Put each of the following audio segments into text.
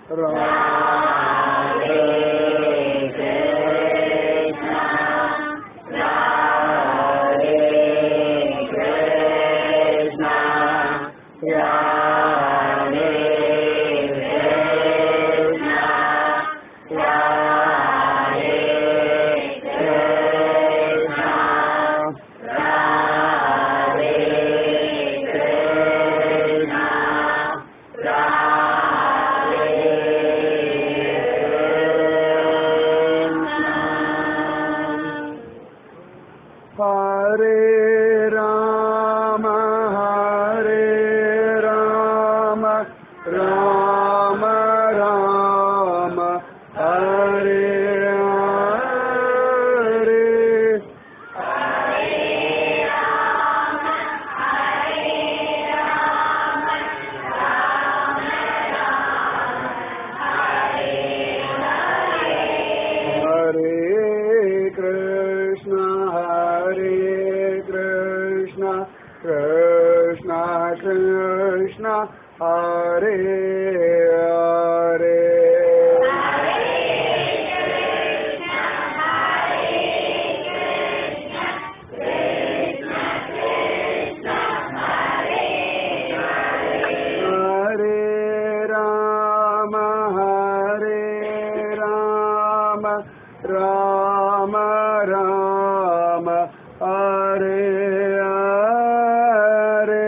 राधे कृष्ण राधे कृष्ण राधे कृष्ण राधे कृष्ण राधे कृष्ण हरे राम हरे राम राम राम हरे हरे हरे कृष्ण हरे कृष्ण कृष्ण कृष्ण हरे हरे हरे राम हरे राम राम राम हरे हरे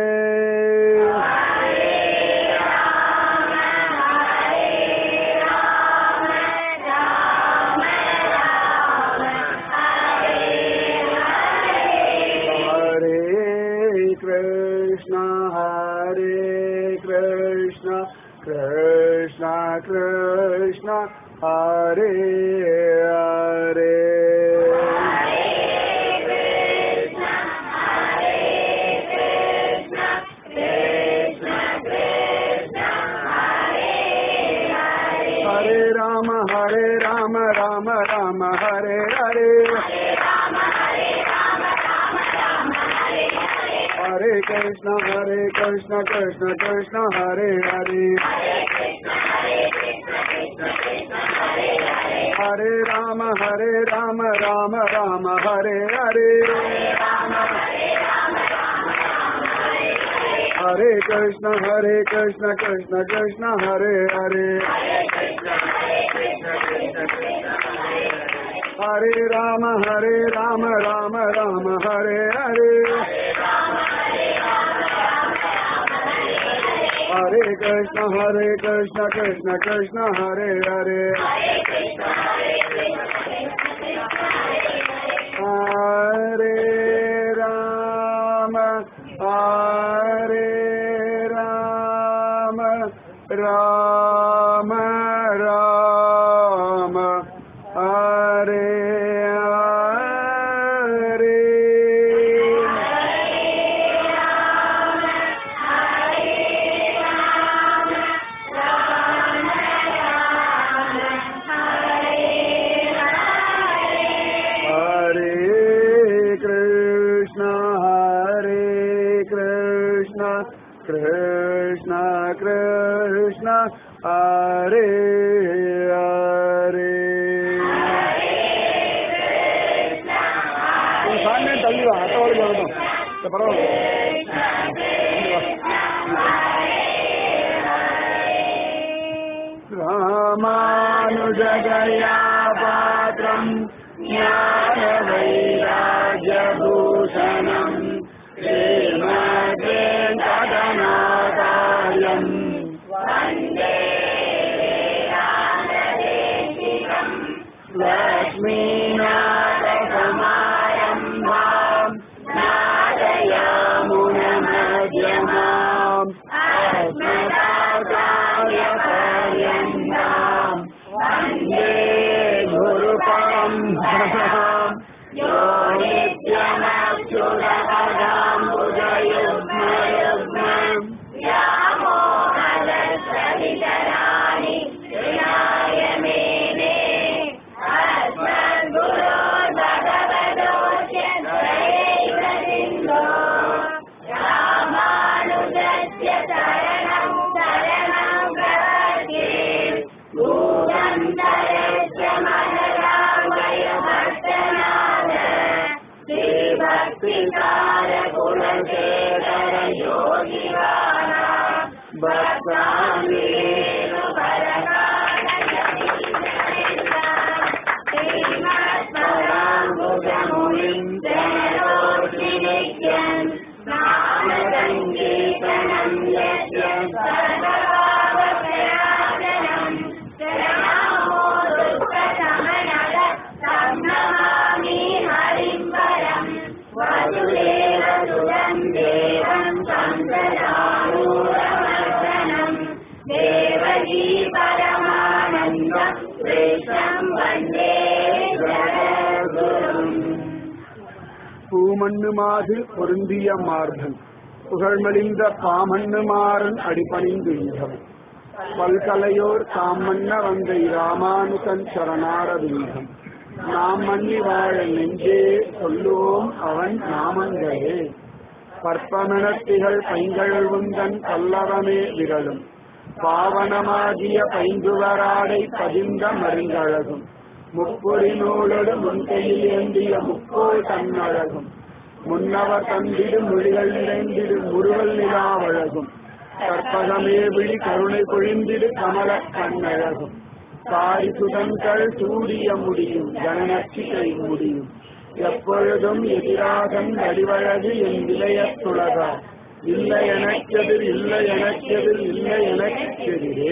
हरे कृष्ण हरे कृष्ण कृष्ण कृष्ण हरे हरे हरे राम हरे राम राम राम हरे हरे हरे कृष्ण हरे कृष्ण कृष्ण कृष्ण हरे हरे हरे राम हरे राम राम राम हरे हरे हरे कृष्ण हरे कृष्ण कृष्ण कृष्ण हरे हरे हरे राम हरे राम राम राम हरे हरे हरे कृष्ण हरे कृष्ण कृष्ण कृष्ण हरे हरे हरे राम हरे राम राम राम हरे हरे हरे कृष्ण हरे कृष्ण कृष्ण कृष्ण हरे हरे சாமி தள்ளி வா அட்டோடு வரட்டும் சரி, பரவாயில்ல ராமானுஜகயா பாத்திரம் ज्ञानवैराग्यभूषणम् श्रीमद्वेङ्कटनाथार्यम् लक्ष्मीनाथसमारम्भाम् नादयामुनमध्यमाम् अस्मदाचार्यपर्यन्ताम् वन्दे गुरुपरम्पराम् यो नित्यमक्षुरपदाम्बुजयुग्मयुग्मम् பூமண்ணு மாது பொருந்திய மார்பன் புகழ்மலிந்த பாமண்ணு மாறன் அடிபணிந்து இந்தவன் பல்கலையோர் தாமண்ண வந்த இராமானுசன் சரணாரவிந்தம் நாம் மன்னி வாழ நெஞ்சே சொல்லுவோம் அவன் நாமங்களே பற்பமெனத்திகள் பைங்கழுவுந்தன் பல்லவமே விரலும் பாவனமாகிய பைந்துவராடை பதிந்த மருங்கழகும் முப்பொறி நூலோடு முன்கையில் ஏந்திய முக்கோள் தன்னழகும் முன்னவர் தந்திடு மொழிகள் நிறைந்திடு முருகல் நிலாவழகும் கற்பகமே விழி கருணை பொழிந்திடு கமல கண்ணழகும் காரி சுதன்கள் சூடிய முடியும் ஜனநச்சிகை முடியும் எப்பொழுதும் எதிராகன் அடிவழகு என் விலையத் துலகா இல்லை எனக்கெதிர் இல்லை எனக்கெதிர் இல்லை எனக்கெதிரே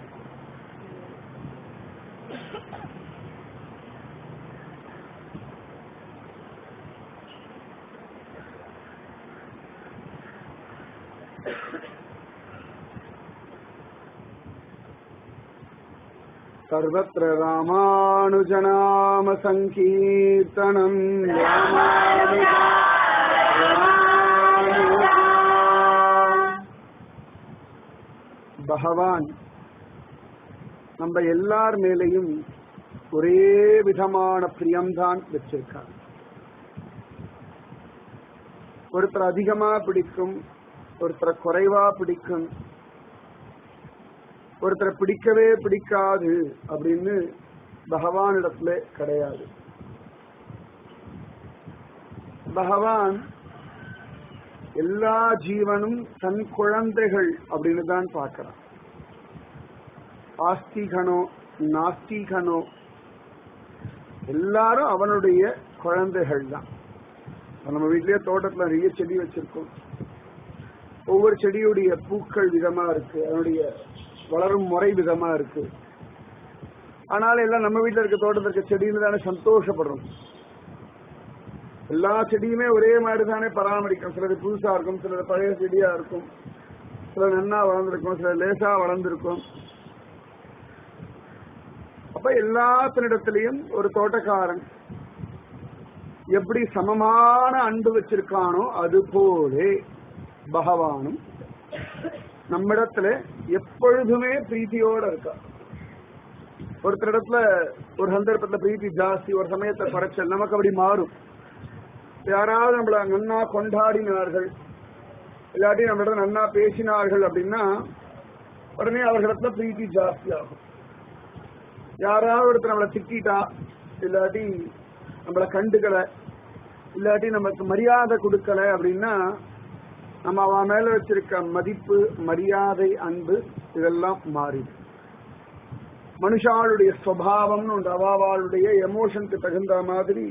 सर्वत्र रामानुजनाम सङ्कीर्तनम् रामानुजा रामानुजा பகவான் நம்ம எல்லார் மேலையும் ஒரே விதமான பிரியம்தான் வச்சிருக்கார் ஒருத்தர் அதிகமா பிடிக்கும் ஒருத்தரை குறைவா பிடிக்கும் ஒருத்தரை பிடிக்கவே பிடிக்காது அப்படின்னு பகவானிடத்துல கிடையாது பகவான் எல்லா ஜீவனும் தன் குழந்தைகள் அப்படின்னு தான் பார்க்கிறான் ஆஸ்திகனோ நாஸ்திகனோ எல்லாரும் அவனுடைய குழந்தைகள் தான் நம்ம வீட்லயே தோட்டத்துல நிறைய செடி வச்சிருக்கோம் ஒவ்வொரு செடியுடைய பூக்கள் விதமா இருக்கு அதனுடைய வளரும் முறை விதமா இருக்கு ஆனாலும் எல்லாம் நம்ம வீட்டுல இருக்க தோட்டத்தில் இருக்க செடின்னு தானே சந்தோஷப்படுறோம் எல்லா செடியுமே ஒரே மாதிரி தானே பராமரிக்கும் சிலது புதுசா இருக்கும் சிலது பழைய செடியா இருக்கும் சில நன்னா வளர்ந்துருக்கும் சில லேசா வளர்ந்துருக்கும் அப்ப எல்லாத்தினிடத்திலையும் ஒரு தோட்டக்காரன் எப்படி சமமான அன்பு வச்சிருக்கானோ அது போலே பகவானும் நம்மிடத்துல எப்பொழுதுமே பிரீத்தியோட இருக்கா ஒருத்தர் இடத்துல ஒரு சந்தர்ப்பத்துல பிரீத்தி ஜாஸ்தி ஒரு சமயத்தை குறைச்சல் நமக்கு அப்படி மாறும் யாராவது நம்மள நன்னா கொண்டாடினார்கள் இல்லாட்டி நம்ம இடத்துல நன்னா பேசினார்கள் அப்படின்னா உடனே அவர்களிடத்துல பிரீத்தி ஜாஸ்தி ஆகும் யாராவது ஒருத்தர் நம்மளை திட்டா இல்லாட்டி நம்மள கண்டுக்கல இல்லாட்டி நமக்கு மரியாதை கொடுக்கல அப்படின்னா நம்ம அவன் மேல வச்சிருக்க மதிப்பு மரியாதை அன்பு இதெல்லாம் மாறிடும் மனுஷாளுடைய சுவாவம்னு உண்டு அவாவாளுடைய எமோஷனுக்கு தகுந்த மாதிரி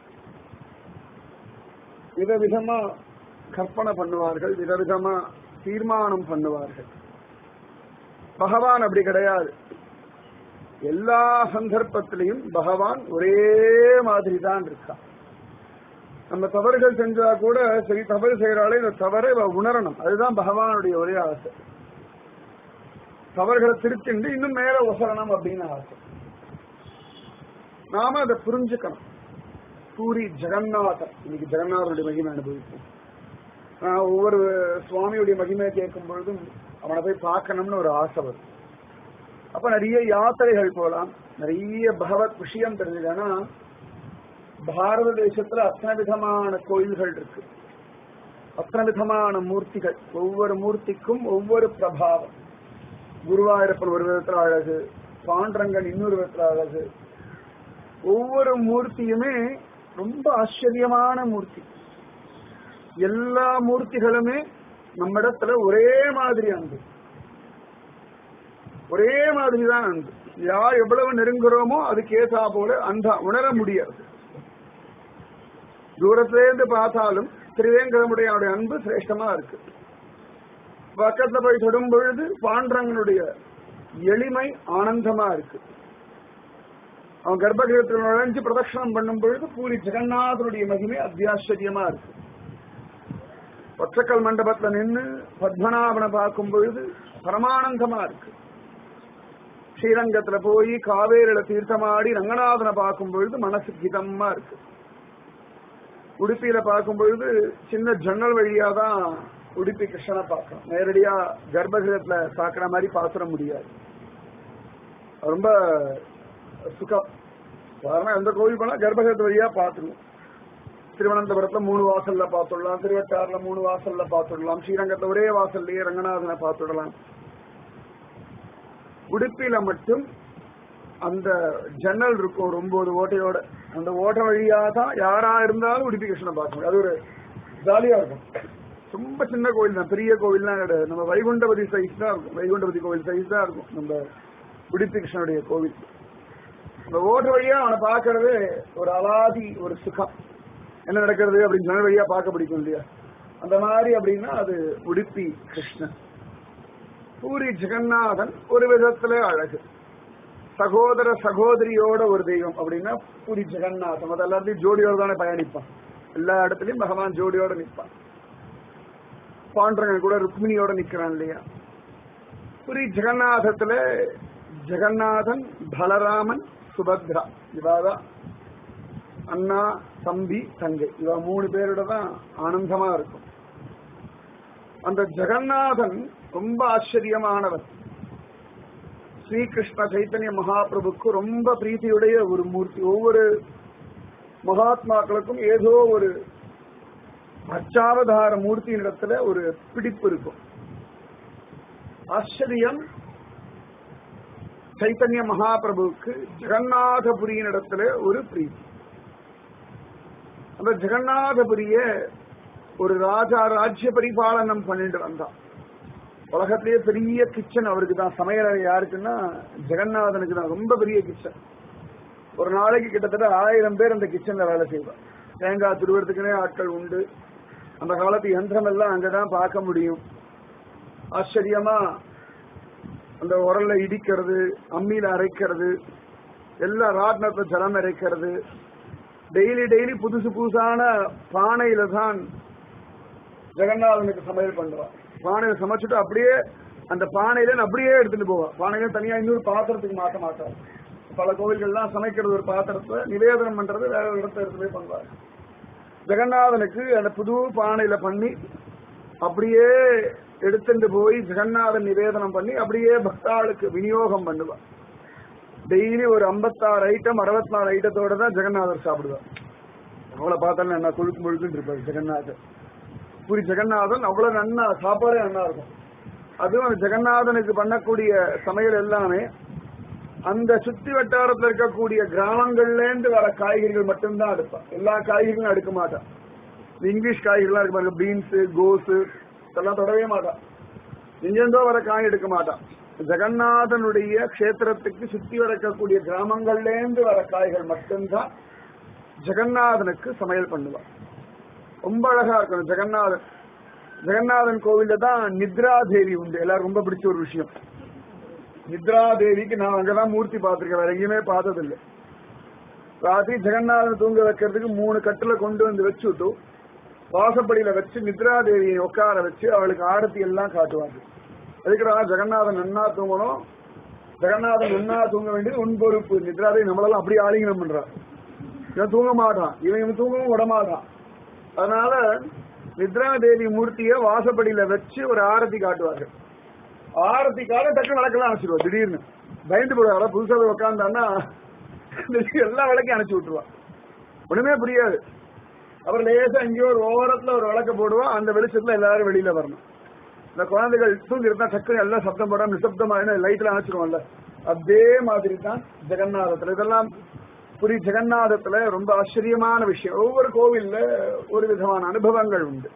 விதவிதமா கற்பனை பண்ணுவார்கள் விதவிதமா தீர்மானம் பண்ணுவார்கள் பகவான் அப்படி கிடையாது எல்லா சந்தர்ப்பத்திலையும் பகவான் ஒரே மாதிரி தான் இருக்கான் நம்ம தவறுகள் செஞ்சா கூட சரி தவறு செய்யறாலே இந்த தவறை இவ உணரணும் அதுதான் பகவானுடைய ஒரே ஆசை தவறுகளை திருத்திண்டு இன்னும் மேல உசரணும் அப்படின்னு ஆசை நாம அதை புரிஞ்சுக்கணும் பூரி ஜெகநாதர் இன்னைக்கு ஜெகநாதருடைய மகிமை அனுபவிப்போம் நான் ஒவ்வொரு சுவாமியுடைய மகிமையை கேட்கும் பொழுதும் அவனை போய் பார்க்கணும்னு ஒரு ஆசை வரும் அப்ப நிறைய யாத்திரைகள் போலாம் நிறைய பகவத் விஷயம் தெரிஞ்சதுன்னா பாரத தேசத்துல அத்தனை விதமான கோயில்கள் இருக்கு அத்தனை விதமான மூர்த்திகள் ஒவ்வொரு மூர்த்திக்கும் ஒவ்வொரு பிரபாவம் குருவாயூரப்பன் ஒரு விதத்துல அழகு பாண்டரங்கன் இன்னொரு விதத்துல அழகு ஒவ்வொரு மூர்த்தியுமே ரொம்ப ஆச்சரியமான மூர்த்தி எல்லா மூர்த்திகளுமே நம்மிடத்துல ஒரே மாதிரி அன்பு ஒரே மாதிரி தான் அன்பு யார் எவ்வளவு நெருங்குறோமோ அதுக்கு ஏசா போல அந்த உணர முடியாது தூரத்திலேருந்து பார்த்தாலும் திருவேங்கடமுடைய அன்பு சிரேஷ்டமா இருக்கு பக்கத்துல போய் தொடும் பொழுது பாண்டரங்கனுடைய எளிமை ஆனந்தமா இருக்கு அவன் கர்ப்பகிரகத்தில் நுழைஞ்சு பிரதட்சணம் பண்ணும் பொழுது பூரி ஜெகநாதனுடைய மகிமை அத்தியாச்சரியமா இருக்கு ஒற்றக்கல் மண்டபத்துல நின்று பத்மநாபனை பார்க்கும் பொழுது பரமானந்தமா இருக்கு ஸ்ரீரங்கத்துல போய் காவேரியில தீர்த்தமாடி ரங்கநாதனை பார்க்கும் பொழுது மனசு கிதமா இருக்கு உடுப்பியில பார்க்கும் பொழுது சின்ன ஜன்னல் வழியா தான் உடுப்பி கிருஷ்ணனை பார்க்கணும் நேரடியா கர்ப்பகிரகத்துல பார்க்கிற மாதிரி பாத்துட முடியாது ரொம்ப சுகம் காரணம் எந்த கோவில் போனா கர்ப்பகிரகத்து வழியா பார்த்துருவோம் திருவனந்தபுரத்துல மூணு வாசல்ல பார்த்துடலாம் திருவட்டாறுல மூணு வாசல்ல பார்த்துடலாம் ஸ்ரீரங்கத்துல ஒரே வாசல்லயே ரங்கநாதனை பார்த்துடலாம் உடுப்பில மட்டும் அந்த ஜன்னல் இருக்கும் ஒரு ஒன்பது ஓட்டையோட அந்த ஓட்டை வழியா தான் யாரா இருந்தாலும் உடுப்பி கிருஷ்ணனை பார்க்க முடியும் அது ஒரு ஜாலியா இருக்கும் ரொம்ப சின்ன கோவில் தான் பெரிய கோவில்லாம் கிடையாது நம்ம வைகுண்டபதி சைஸ் தான் இருக்கும் வைகுண்டபதி கோவில் சைஸ் தான் இருக்கும் நம்ம உடுப்பி கிருஷ்ணனுடைய கோவில் அந்த ஓட்ட வழியா அவனை பார்க்கறது ஒரு அலாதி ஒரு சுகம் என்ன நடக்கிறது அப்படின்னு ஜன்னல் வழியா பார்க்க பிடிக்கும் இல்லையா அந்த மாதிரி அப்படின்னா அது உடுப்பி கிருஷ்ணன் பூரி ஜெகநாதன் ஒரு விதத்துல அழகு சகோதர சகோதரியோட ஒரு தெய்வம் அப்படின்னா பூரி ஜெகநாதன் அது எல்லாத்தையும் ஜோடியோட தானே பயணிப்பான் எல்லா இடத்துலயும் பகவான் ஜோடியோட நிற்பான் பாண்டரங்க கூட ருக்மிணியோட நிக்கிறான் இல்லையா புரி ஜெகநாதத்துல ஜெகநாதன் பலராமன் சுபத்ரா இவாதான் அண்ணா தம்பி தங்கை இவ மூணு பேரோட தான் ஆனந்தமா இருக்கும் அந்த ஜெகநாதன் ரொம்ப ஆச்சரியமானவன் ஸ்ரீகிருஷ்ண சைத்தன்ய மகாபிரபுக்கு ரொம்ப பிரீத்தியுடைய ஒரு மூர்த்தி ஒவ்வொரு மகாத்மாக்களுக்கும் ஏதோ ஒரு அச்சாவதார மூர்த்தியினிடத்துல ஒரு பிடிப்பு இருக்கும் ஆச்சரியம் சைத்தன்ய மகாபிரபுவுக்கு ஜெகநாதபுரியினிடத்துல ஒரு பிரீத்தி அந்த ஜெகநாதபுரிய ஒரு ராஜா ராஜ்ய பரிபாலனம் பண்ணிட்டு வந்தான் உலகத்திலேயே பெரிய கிச்சன் அவருக்கு தான் சமையல் யாருக்குன்னா ஜெகநாதனுக்கு தான் ரொம்ப பெரிய கிச்சன் ஒரு நாளைக்கு கிட்டத்தட்ட ஆயிரம் பேர் அந்த கிச்சன்ல வேலை செய்வார் தேங்காய் துருவறதுக்குனே ஆட்கள் உண்டு அந்த காலத்து யந்திரம் எல்லாம் அங்கதான் பார்க்க முடியும் ஆச்சரியமா அந்த உரல்ல இடிக்கிறது அம்மியில அரைக்கிறது எல்லா ராட்னத்தை ஜலம் அரைக்கிறது டெய்லி டெய்லி புதுசு புதுசான பானையில தான் ஜெகநாதனுக்கு சமையல் பண்றான் பானையில சமைச்சிட்டு அப்படியே அந்த பானையில அப்படியே எடுத்துட்டு போவான் பானையில தனியா இன்னொரு பாத்திரத்துக்கு மாற்ற மாட்டார் பல கோவில்கள்லாம் சமைக்கிறது ஒரு பாத்திரத்தை நிவேதனம் பண்றது வேற ஒரு இடத்த எடுத்து போய் பண்ணுவார் ஜெகநாதனுக்கு அந்த புது பானையில பண்ணி அப்படியே எடுத்துட்டு போய் ஜெகநாதன் நிவேதனம் பண்ணி அப்படியே பக்தாளுக்கு விநியோகம் பண்ணுவார் டெய்லி ஒரு ஐம்பத்தாறு ஐட்டம் அறுபத்தி நாலு ஐட்டத்தோட தான் ஜெகநாதர் சாப்பிடுவார் அவளை பார்த்தாலும் என்ன கொழுக்கு முழுக்குன்னு இருப்பார் ஜெகநாதர் புரி ஜெகநாதன் அவ்வளவு நன்னா சாப்பாடே நல்லா இருக்கும் அதுவும் அந்த ஜெகநாதனுக்கு பண்ணக்கூடிய சமையல் எல்லாமே அந்த சுத்தி வட்டாரத்துல இருக்கக்கூடிய கிராமங்கள்ல இருந்து வர காய்கறிகள் மட்டும்தான் எடுப்பான் எல்லா காய்கறிகளும் எடுக்க மாட்டான் இந்த இங்கிலீஷ் காய்கறிலாம் இருக்கு பாருங்க பீன்ஸ் கோஸ் இதெல்லாம் தொடவே மாட்டான் எங்கெந்தோ வர காய் எடுக்க மாட்டான் ஜெகநாதனுடைய கஷேத்திரத்துக்கு சுத்தி வரக்கூடிய கிராமங்கள்ல இருந்து வர காய்கள் மட்டும்தான் ஜெகநாதனுக்கு சமையல் பண்ணுவான் ரொம்ப அழகா இருக்கணும் ஜெகநாதன் ஜெகநாதன் கோவில்ல தான் நித்ரா தேவி உண்டு எல்லாரும் ரொம்ப பிடிச்ச ஒரு விஷயம் நித்ரா தேவிக்கு நான் அங்கதான் மூர்த்தி பார்த்திருக்கேன் வேற எங்கேயுமே பார்த்ததில்லை ராத்திரி ஜெகநாதன் தூங்க வைக்கிறதுக்கு மூணு கட்டுல கொண்டு வந்து வச்சுட்டு வாசப்படியில வச்சு நித்ரா தேவியை உட்கார வச்சு அவளுக்கு ஆரத்தி எல்லாம் காட்டுவாங்க அதுக்குடா ஜெகநாதன் நன்னா தூங்கணும் ஜெகநாதன் நன்னா தூங்க வேண்டியது உன் பொறுப்பு நித்ரா தேவி நம்மளெல்லாம் அப்படியே ஆலிங்கனம் பண்றான் இவன் தூங்க மாட்டான் இவன் இவன் தூங்கவும் விட மாட்டான் அதனால நித்ரா தேவி மூர்த்திய வாசப்படியில வச்சு ஒரு ஆரத்தி காட்டுவார்கள் ஆரத்தி கால டக்கு நடக்கலாம் அனுப்பிச்சிடுவா திடீர்னு பயந்து போடுவாங்க புதுசா உட்காந்தான்னா எல்லா விளக்கையும் அனுப்பிச்சு விட்டுருவான் ஒண்ணுமே புரியாது அப்புறம் லேசா எங்கேயோ ஒரு ஓரத்துல ஒரு விளக்க போடுவா அந்த வெளிச்சத்துல எல்லாரும் வெளியில வரணும் இந்த குழந்தைகள் தூங்கி இருந்தா டக்குனு எல்லாம் சப்தம் போடாம நிசப்தமா லைட்ல அணைச்சிருவோம்ல அதே மாதிரி தான் ஜெகநாதத்துல இதெல்லாம் புரி ஜெகநாதத்துல ரொம்ப ஆச்சரியமான விஷயம் ஒவ்வொரு கோவில்ல ஒரு விதமான அனுபவங்கள் உண்டு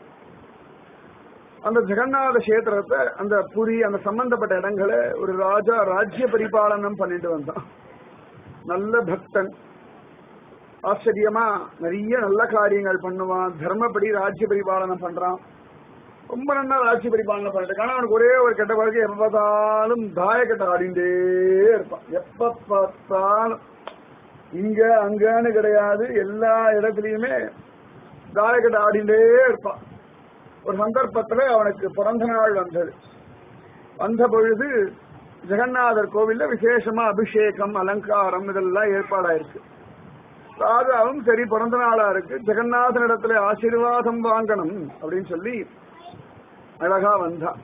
அந்த ஜெகநாத கஷேத்திரத்தை அந்த புரி அந்த சம்பந்தப்பட்ட இடங்களை ஒரு ராஜா ராஜ்ய பரிபாலனம் பண்ணிட்டு வந்தான் நல்ல பக்தன் ஆச்சரியமா நிறைய நல்ல காரியங்கள் பண்ணுவான் தர்மப்படி ராஜ்ய பரிபாலனம் பண்றான் ரொம்ப நல்லா ராஜ்ய பரிபாலனம் பண்ணிட்டு ஆனா அவனுக்கு ஒரே ஒரு கெட்ட பழக்கம் எப்ப பார்த்தாலும் தாயக்கட்டை ஆடிண்டே இருப்பான் எப்ப பார்த்தாலும் இங்க அங்கன்னு கிடையாது எல்லா இடத்துலயுமே தாயக்கட்டை ஆடிண்டே இருப்பான் ஒரு சந்தர்ப்பத்துல அவனுக்கு பிறந்த நாள் வந்தது வந்த பொழுது ஜெகநாதர் கோவில்ல விசேஷமா அபிஷேகம் அலங்காரம் இதெல்லாம் ஏற்பாடாயிருக்கு ராஜாவும் சரி பிறந்த நாளா இருக்கு ஜெகநாதன் இடத்துல ஆசீர்வாதம் வாங்கணும் அப்படின்னு சொல்லி அழகா வந்தான்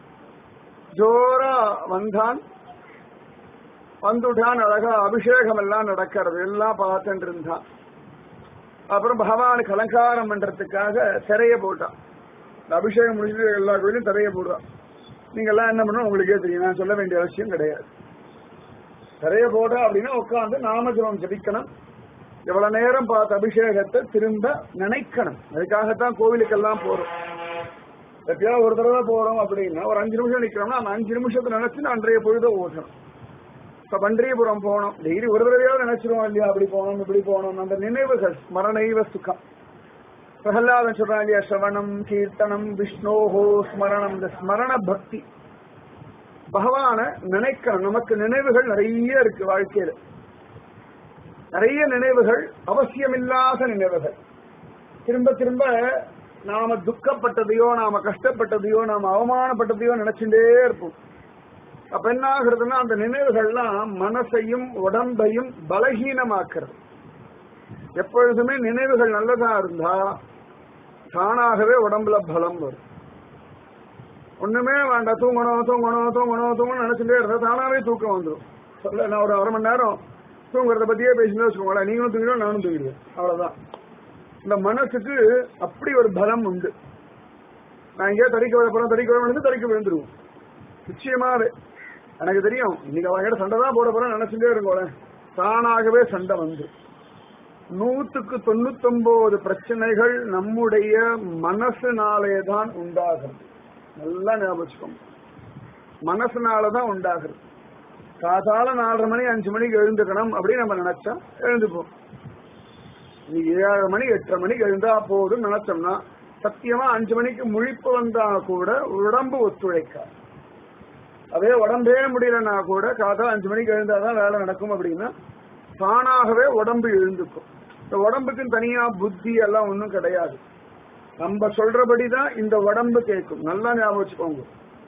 ஜோரா வந்தான் வந்துட்டான் அழகா அபிஷேகம் எல்லாம் நடக்கிறது எல்லாம் பார்த்துட்டு இருந்தான் அப்புறம் பகவானுக்கு அலங்காரம் பண்றதுக்காக திரைய போட்டான் இந்த அபிஷேகம் முடிஞ்சு எல்லா கோயிலும் திரைய போடுறான் நீங்க எல்லாம் என்ன பண்ணணும் உங்களுக்கே தெரியும் நான் சொல்ல வேண்டிய அவசியம் கிடையாது திரைய போட அப்படின்னா உட்காந்து நாமஜபம் ஜபிக்கணும் எவ்வளவு நேரம் பார்த்த அபிஷேகத்தை திரும்ப நினைக்கணும் அதுக்காகத்தான் கோவிலுக்கெல்லாம் போறோம் எப்பயா ஒரு தடவை போறோம் அப்படின்னா ஒரு அஞ்சு நிமிஷம் நிக்கிறோம்னா அந்த அஞ்சு நிமிஷத்தை நினைச்சு அன்றைய பொழுத ஓட்டணும் இப்ப பண்டரிபுரம் போனோம் டெய்லி ஒரு தடவையாவது நினைச்சிருவோம் இல்லையா அப்படி போனோம் இப்படி போனோம் அந்த நினைவுகள் ஸ்மரணைவ சுகம் பிரகலாதன் சொல்றாங்க இல்லையா சிரவணம் கீர்த்தனம் விஷ்ணோஹோ ஸ்மரணம் இந்த ஸ்மரண பக்தி பகவான நினைக்கணும் நமக்கு நினைவுகள் நிறைய இருக்கு வாழ்க்கையில நிறைய நினைவுகள் அவசியமில்லாத நினைவுகள் திரும்ப திரும்ப நாம துக்கப்பட்டதையோ நாம கஷ்டப்பட்டதையோ நாம அவமானப்பட்டதையோ நினைச்சுட்டே இருப்போம் அப்ப என்ன ஆகுறதுன்னா அந்த நினைவுகள்லாம் மனசையும் உடம்பையும் பலகீனமாக்குறது எப்பொழுதுமே நினைவுகள் நல்லதா இருந்தா தானாகவே உடம்புல பலம் வரும் ஒண்ணுமே வேண்டாம் தூங்கணும் தூங்கணும் தூங்கணும் தூங்கணும் நினைச்சுட்டே இருந்தா தானாவே தூக்கம் வந்துடும் சொல்ல நான் ஒரு அரை மணி நேரம் தூங்குறத பத்தியே பேசிட்டு வச்சுக்கோங்களேன் நீங்களும் தூங்கிடுவோம் நானும் தூங்கிடுவேன் அவ்வளவுதான் இந்த மனசுக்கு அப்படி ஒரு பலம் உண்டு நான் எங்கேயோ தறிக்க விட போறேன் தறிக்க விழுந்து தறிக்க விழுந்துருவோம் நிச்சயமாவே எனக்கு தெரியும் இன்னைக்கு அவங்க சண்டை தான் போட போறேன் நினைச்சுட்டே இருக்கோல தானாகவே சண்டை வந்து நூத்துக்கு தொண்ணூத்தொன்பது பிரச்சனைகள் நம்முடைய மனசுனாலே தான் உண்டாகிறது நல்லா ஞாபகம் வச்சுக்கோங்க மனசுனாலதான் உண்டாகிறது காதால நாலரை மணி அஞ்சு மணிக்கு எழுந்துக்கணும் அப்படின்னு நம்ம நினைச்சா எழுந்துப்போம் நீ ஏழரை மணி எட்டரை மணிக்கு எழுந்தா போதும் நினைச்சோம்னா சத்தியமா அஞ்சு மணிக்கு முழிப்பு வந்தா கூட உடம்பு ஒத்துழைக்காது அதே உடம்பே முடியலன்னா கூட காதா அஞ்சு மணிக்கு எழுந்தாதான் வேலை நடக்கும் அப்படின்னா தானாகவே உடம்பு எழுந்துக்கும் இந்த உடம்புக்கு தனியா புத்தி எல்லாம் ஒன்றும் கிடையாது நம்ம சொல்றபடிதான் இந்த உடம்பு கேட்கும் நல்லா ஞாபகம் வச்சுக்கோங்க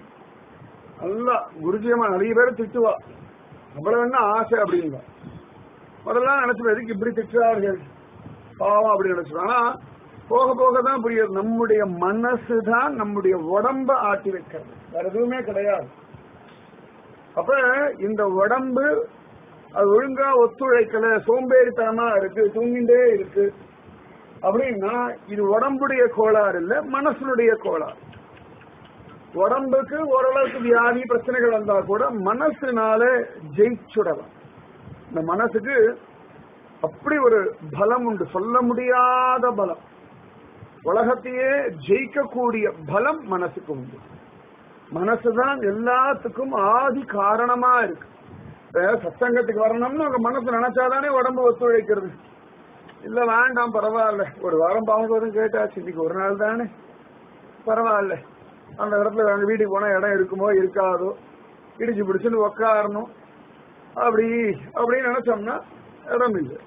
நல்லா குருஜியமா நிறைய பேர் திட்டுவா அவ்வளவு என்ன ஆசை அப்படிங்க முதல்ல நினைச்சு எதுக்கு இப்படி திட்டுறார்கள் பாவம் அப்படி நினைச்சிடும் ஆனா போக போக தான் புரியுது நம்முடைய மனசு தான் நம்முடைய உடம்ப ஆட்டி வைக்கிறது வேற எதுவுமே கிடையாது அப்ப இந்த உடம்பு அது ஒழுங்கா ஒத்துழைக்கல சோம்பேறித்தனமா இருக்கு தூங்கிண்டே இருக்கு அப்படின்னா இது உடம்புடைய கோளாறு இல்ல மனசுடைய கோளாறு உடம்புக்கு ஓரளவுக்கு வியாதி பிரச்சனைகள் வந்தா கூட மனசுனால ஜெயிச்சுடலாம் இந்த மனசுக்கு அப்படி ஒரு பலம் உண்டு சொல்ல முடியாத பலம் உலகத்தையே ஜெயிக்கக்கூடிய பலம் மனசுக்கு உண்டு மனசுதான் எல்லாத்துக்கும் ஆதி காரணமா இருக்கு சத்தங்கத்துக்கு வரணும்னு உங்க மனசு நினைச்சாதானே உடம்பு ஒத்துழைக்கிறது இல்ல வேண்டாம் பரவாயில்ல ஒரு வாரம் பாவம் கேட்டாச்சு இன்னைக்கு ஒரு நாள் தானே பரவாயில்ல அந்த இடத்துல எங்க வீட்டுக்கு போனா இடம் இருக்குமோ இருக்காதோ இடிச்சு பிடிச்சுன்னு உக்காரணும் அப்படி அப்படின்னு நினைச்சோம்னா இடம் இல்லை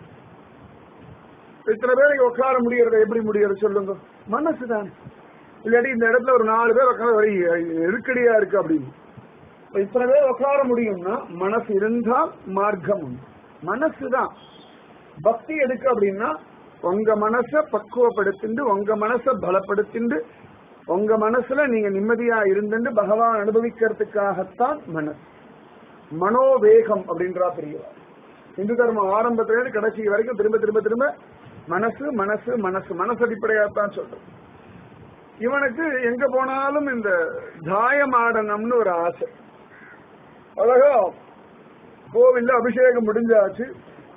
இத்தனை பேருக்கு உட்கார முடியறத எப்படி முடியறது சொல்லுங்க மனசு தானே இல்லாட்டி இந்த இடத்துல ஒரு நாலு பேர் உட்காந்து வரை நெருக்கடியா இருக்கு அப்படின்னு இத்தனை பேர் உட்கார முடியும்னா மனசு இருந்தால் மார்க்கம் உண்டு மனசு தான் பக்தி எதுக்கு அப்படின்னா உங்க மனச பக்குவப்படுத்திண்டு உங்க மனச பலப்படுத்திண்டு உங்க மனசுல நீங்க நிம்மதியா இருந்துட்டு பகவான் அனுபவிக்கிறதுக்காகத்தான் மனசு மனோவேகம் அப்படின்றா பெரியவா இந்து தர்மம் ஆரம்பத்திலிருந்து கடைசி வரைக்கும் திரும்ப திரும்ப திரும்ப மனசு மனசு மனசு மனசு அடிப்படையாத்தான் சொல்றோம் இவனுக்கு எங்க போனாலும் இந்த தாயமாடனம்னு ஒரு ஆசை அழகா கோவில்ல அபிஷேகம் முடிஞ்சாச்சு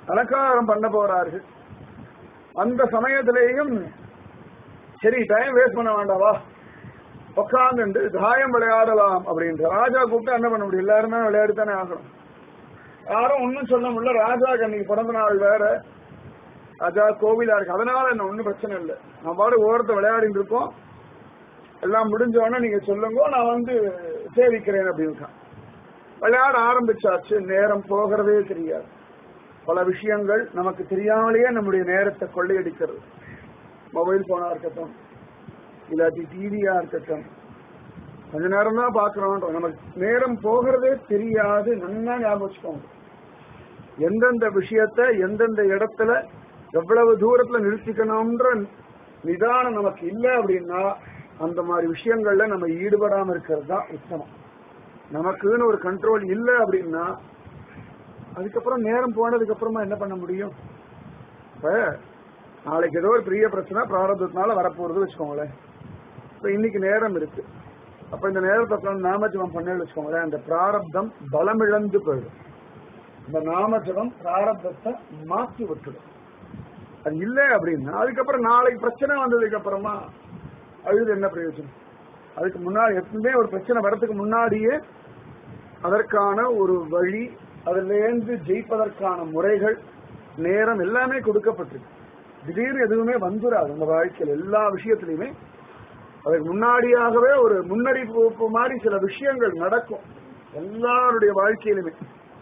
அலங்காரம் பண்ண போறார்கள் அந்த சமயத்திலேயும் சரி டைம் வேஸ்ட் பண்ண வேண்டாவா உட்காந்து தாயம் விளையாடலாம் அப்படின்ற ராஜா கூப்பிட்டு என்ன பண்ண முடியும் எல்லாருமே விளையாடி தானே ஆகணும் யாரும் ஒன்னும் சொல்ல முடியல ராஜாக்கு அன்னைக்கு பிறந்த நாள் வேற ராஜா கோவிலா இருக்கு அதனால என்ன ஒன்னும் பிரச்சனை இல்லை நான் பாடு ஓரத்தை விளையாடிட்டு இருக்கோம் எல்லாம் முடிஞ்ச உடனே நீங்க சொல்லுங்க நான் வந்து சேவிக்கிறேன் அப்படின்னு விளையாட ஆரம்பிச்சாச்சு நேரம் போகிறதே தெரியாது பல விஷயங்கள் நமக்கு தெரியாமலேயே நம்முடைய நேரத்தை கொள்ளையடிக்கிறது மொபைல் போனா இருக்கட்டும் இல்லாட்டி டிவியா இருக்கட்டும் கொஞ்ச நேரம் தான் பாக்குறோம் நமக்கு நேரம் போகிறதே தெரியாது நல்லா ஞாபகம் வச்சுக்கோங்க எந்தெந்த விஷயத்த எந்தெந்த இடத்துல எவ்வளவு தூரத்துல நிறுத்திக்கணும்ன்ற நிதானம் நமக்கு இல்லை அப்படின்னா அந்த மாதிரி விஷயங்கள்ல நம்ம ஈடுபடாம இருக்கிறது தான் உத்தமம் நமக்குன்னு ஒரு கண்ட்ரோல் இல்லை அப்படின்னா அதுக்கப்புறம் நேரம் போனதுக்கு அப்புறமா என்ன பண்ண முடியும் இப்ப நாளைக்கு ஏதோ ஒரு பெரிய பிரச்சனை பிராரதத்தினால வரப்போறது வச்சுக்கோங்களேன் இப்ப இன்னைக்கு நேரம் இருக்கு அப்ப இந்த நேரத்தை உட்காந்து நாமஜபம் பண்ணு வச்சுக்கோங்களேன் அந்த பிராரப்தம் பலமிழந்து போயிடும் இந்த நாமஜபம் பிராரப்தத்தை மாற்றி விட்டுடும் அது இல்லை அப்படின்னா அதுக்கப்புறம் நாளைக்கு பிரச்சனை வந்ததுக்கு அப்புறமா அழுது என்ன பிரயோஜனம் அதுக்கு முன்னாடி எப்பவுமே ஒரு பிரச்சனை வரதுக்கு முன்னாடியே அதற்கான ஒரு வழி அதிலேருந்து ஜெயிப்பதற்கான முறைகள் நேரம் எல்லாமே கொடுக்கப்பட்டிருக்கு திடீர்னு எதுவுமே வந்துடாது உங்க வாழ்க்கையில் எல்லா விஷயத்திலையுமே அதுக்கு முன்னாடியாகவே ஒரு முன்னறிவிப்பு மாதிரி சில விஷயங்கள் நடக்கும் எல்லாருடைய வாழ்க்கையிலுமே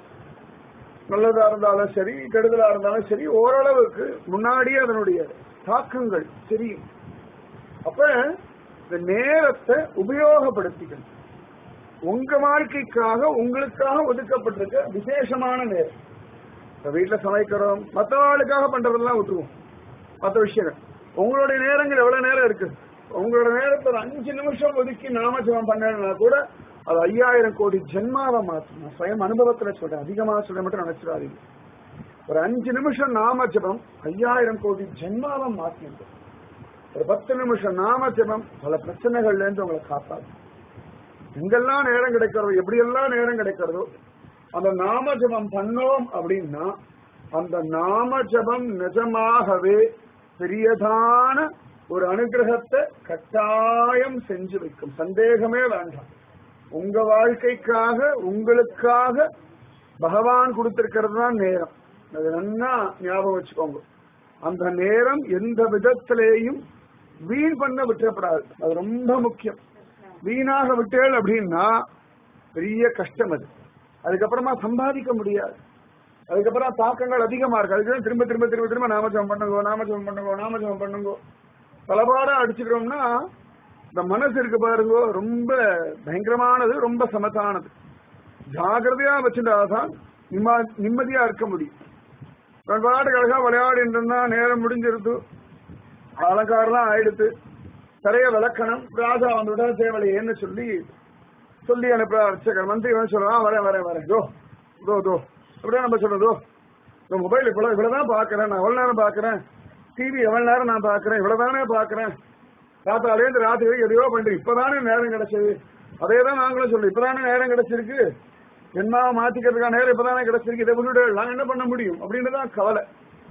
நல்லதா இருந்தாலும் சரி கெடுதலா இருந்தாலும் சரி ஓரளவுக்கு முன்னாடியே அதனுடைய தாக்கங்கள் தெரியும் அப்ப இந்த நேரத்தை உபயோகப்படுத்திக்கணும் உங்க வாழ்க்கைக்காக உங்களுக்காக ஒதுக்கப்பட்டிருக்க விசேஷமான நேரம் இப்ப வீட்டுல சமைக்கிறோம் மற்றவாளுக்காக பண்றதெல்லாம் விட்டுருவோம் மற்ற விஷயங்கள் உங்களுடைய நேரங்கள் எவ்வளவு நேரம் இருக்கு உங்களோட நேரத்தை ஒரு அஞ்சு நிமிஷம் ஒதுக்கி நாமஜபம் பண்ணா கூட அது ஐயாயிரம் கோடி ஜென்மாவை மாற்றும் நான் சுயம் அனுபவத்துல சொல்றேன் அதிகமா சொல்ல மட்டும் நினைச்சிடாதீங்க ஒரு அஞ்சு நிமிஷம் நாம ஜபம் ஐயாயிரம் கோடி ஜென்மாவை மாற்றினது ஒரு பத்து நிமிஷம் நாம ஜபம் பல பிரச்சனைகள்ல இருந்து உங்களை காப்பாது எங்கெல்லாம் நேரம் கிடைக்கிறதோ எப்படியெல்லாம் நேரம் கிடைக்கிறதோ அந்த நாம ஜபம் பண்ணோம் அப்படின்னா அந்த நாம ஜபம் நிஜமாகவே பெரியதான ஒரு அனுகிரகத்தை கட்டாயம் செஞ்சு வைக்கும் சந்தேகமே வேண்டாம் உங்க வாழ்க்கைக்காக உங்களுக்காக பகவான் கொடுத்திருக்கிறது தான் நேரம் அது நல்லா ஞாபகம் வச்சுக்கோங்க அந்த நேரம் எந்த விதத்திலேயும் வீண் பண்ண விட்டுறப்படாது அது ரொம்ப முக்கியம் வீணாக விட்டேள் அப்படின்னா பெரிய கஷ்டம் அது அதுக்கப்புறமா சம்பாதிக்க முடியாது அதுக்கப்புறம் தாக்கங்கள் அதிகமா இருக்கு அதுக்கு திரும்ப திரும்ப திரும்ப திரும்ப நாமஜபம் பண்ணுங்க நாமஜபம் பண்ணுங்க நாமஜபம் பண்ணுங்க பலபாடா அடிச்சுக்கிறோம்னா இந்த மனசு இருக்கு பாருங்க ரொம்ப பயங்கரமானது ரொம்ப சமத்தானது ஜாகிரதையா வச்சுட்டாதான் நிம்ம- நிம்மதியா இருக்க முடியும் பாட்டுக்கு அழகா விளையாடிட்டு இருந்தா நேரம் முடிஞ்சிருது அலங்காரம்லாம் ஆயிடுத்து தரைய விளக்கணும் ராஜா வந்துவிட்டா தேவலையேன்னு சொல்லி சொல்லி அனுப்புற அர்ச்சகர் மந்திரி வந்து சொல்றான் வரேன் வரேன் வரேன் தோ தோ தோ அப்படியே நம்ம சொல்றோம் தோ இந்த மொபைல் இவ்வளவு இவ்வளவுதான் பாக்குறேன் நான் எவ்வளவு நேரம் பாக்குறேன் டிவி எவ்வளவு நேரம் நான் பாக்குறேன் இவ்வளவுதானே பாக்குறேன் ராத்தாலேருந்து ராத்திரி வரைக்கும் எதையோ பண்றேன் இப்பதானே நேரம் கிடைச்சது அதே தான் நாங்களும் சொல்றோம் இப்பதானே நேரம் கிடைச்சிருக்கு ஜென்மாவை மாத்திக்கிறதுக்கான நேரம் இப்பதானே கிடைச்சிருக்கு இதை விட்டுட்டு நான் என்ன பண்ண முடியும் அப்படின்னு தான் கவலை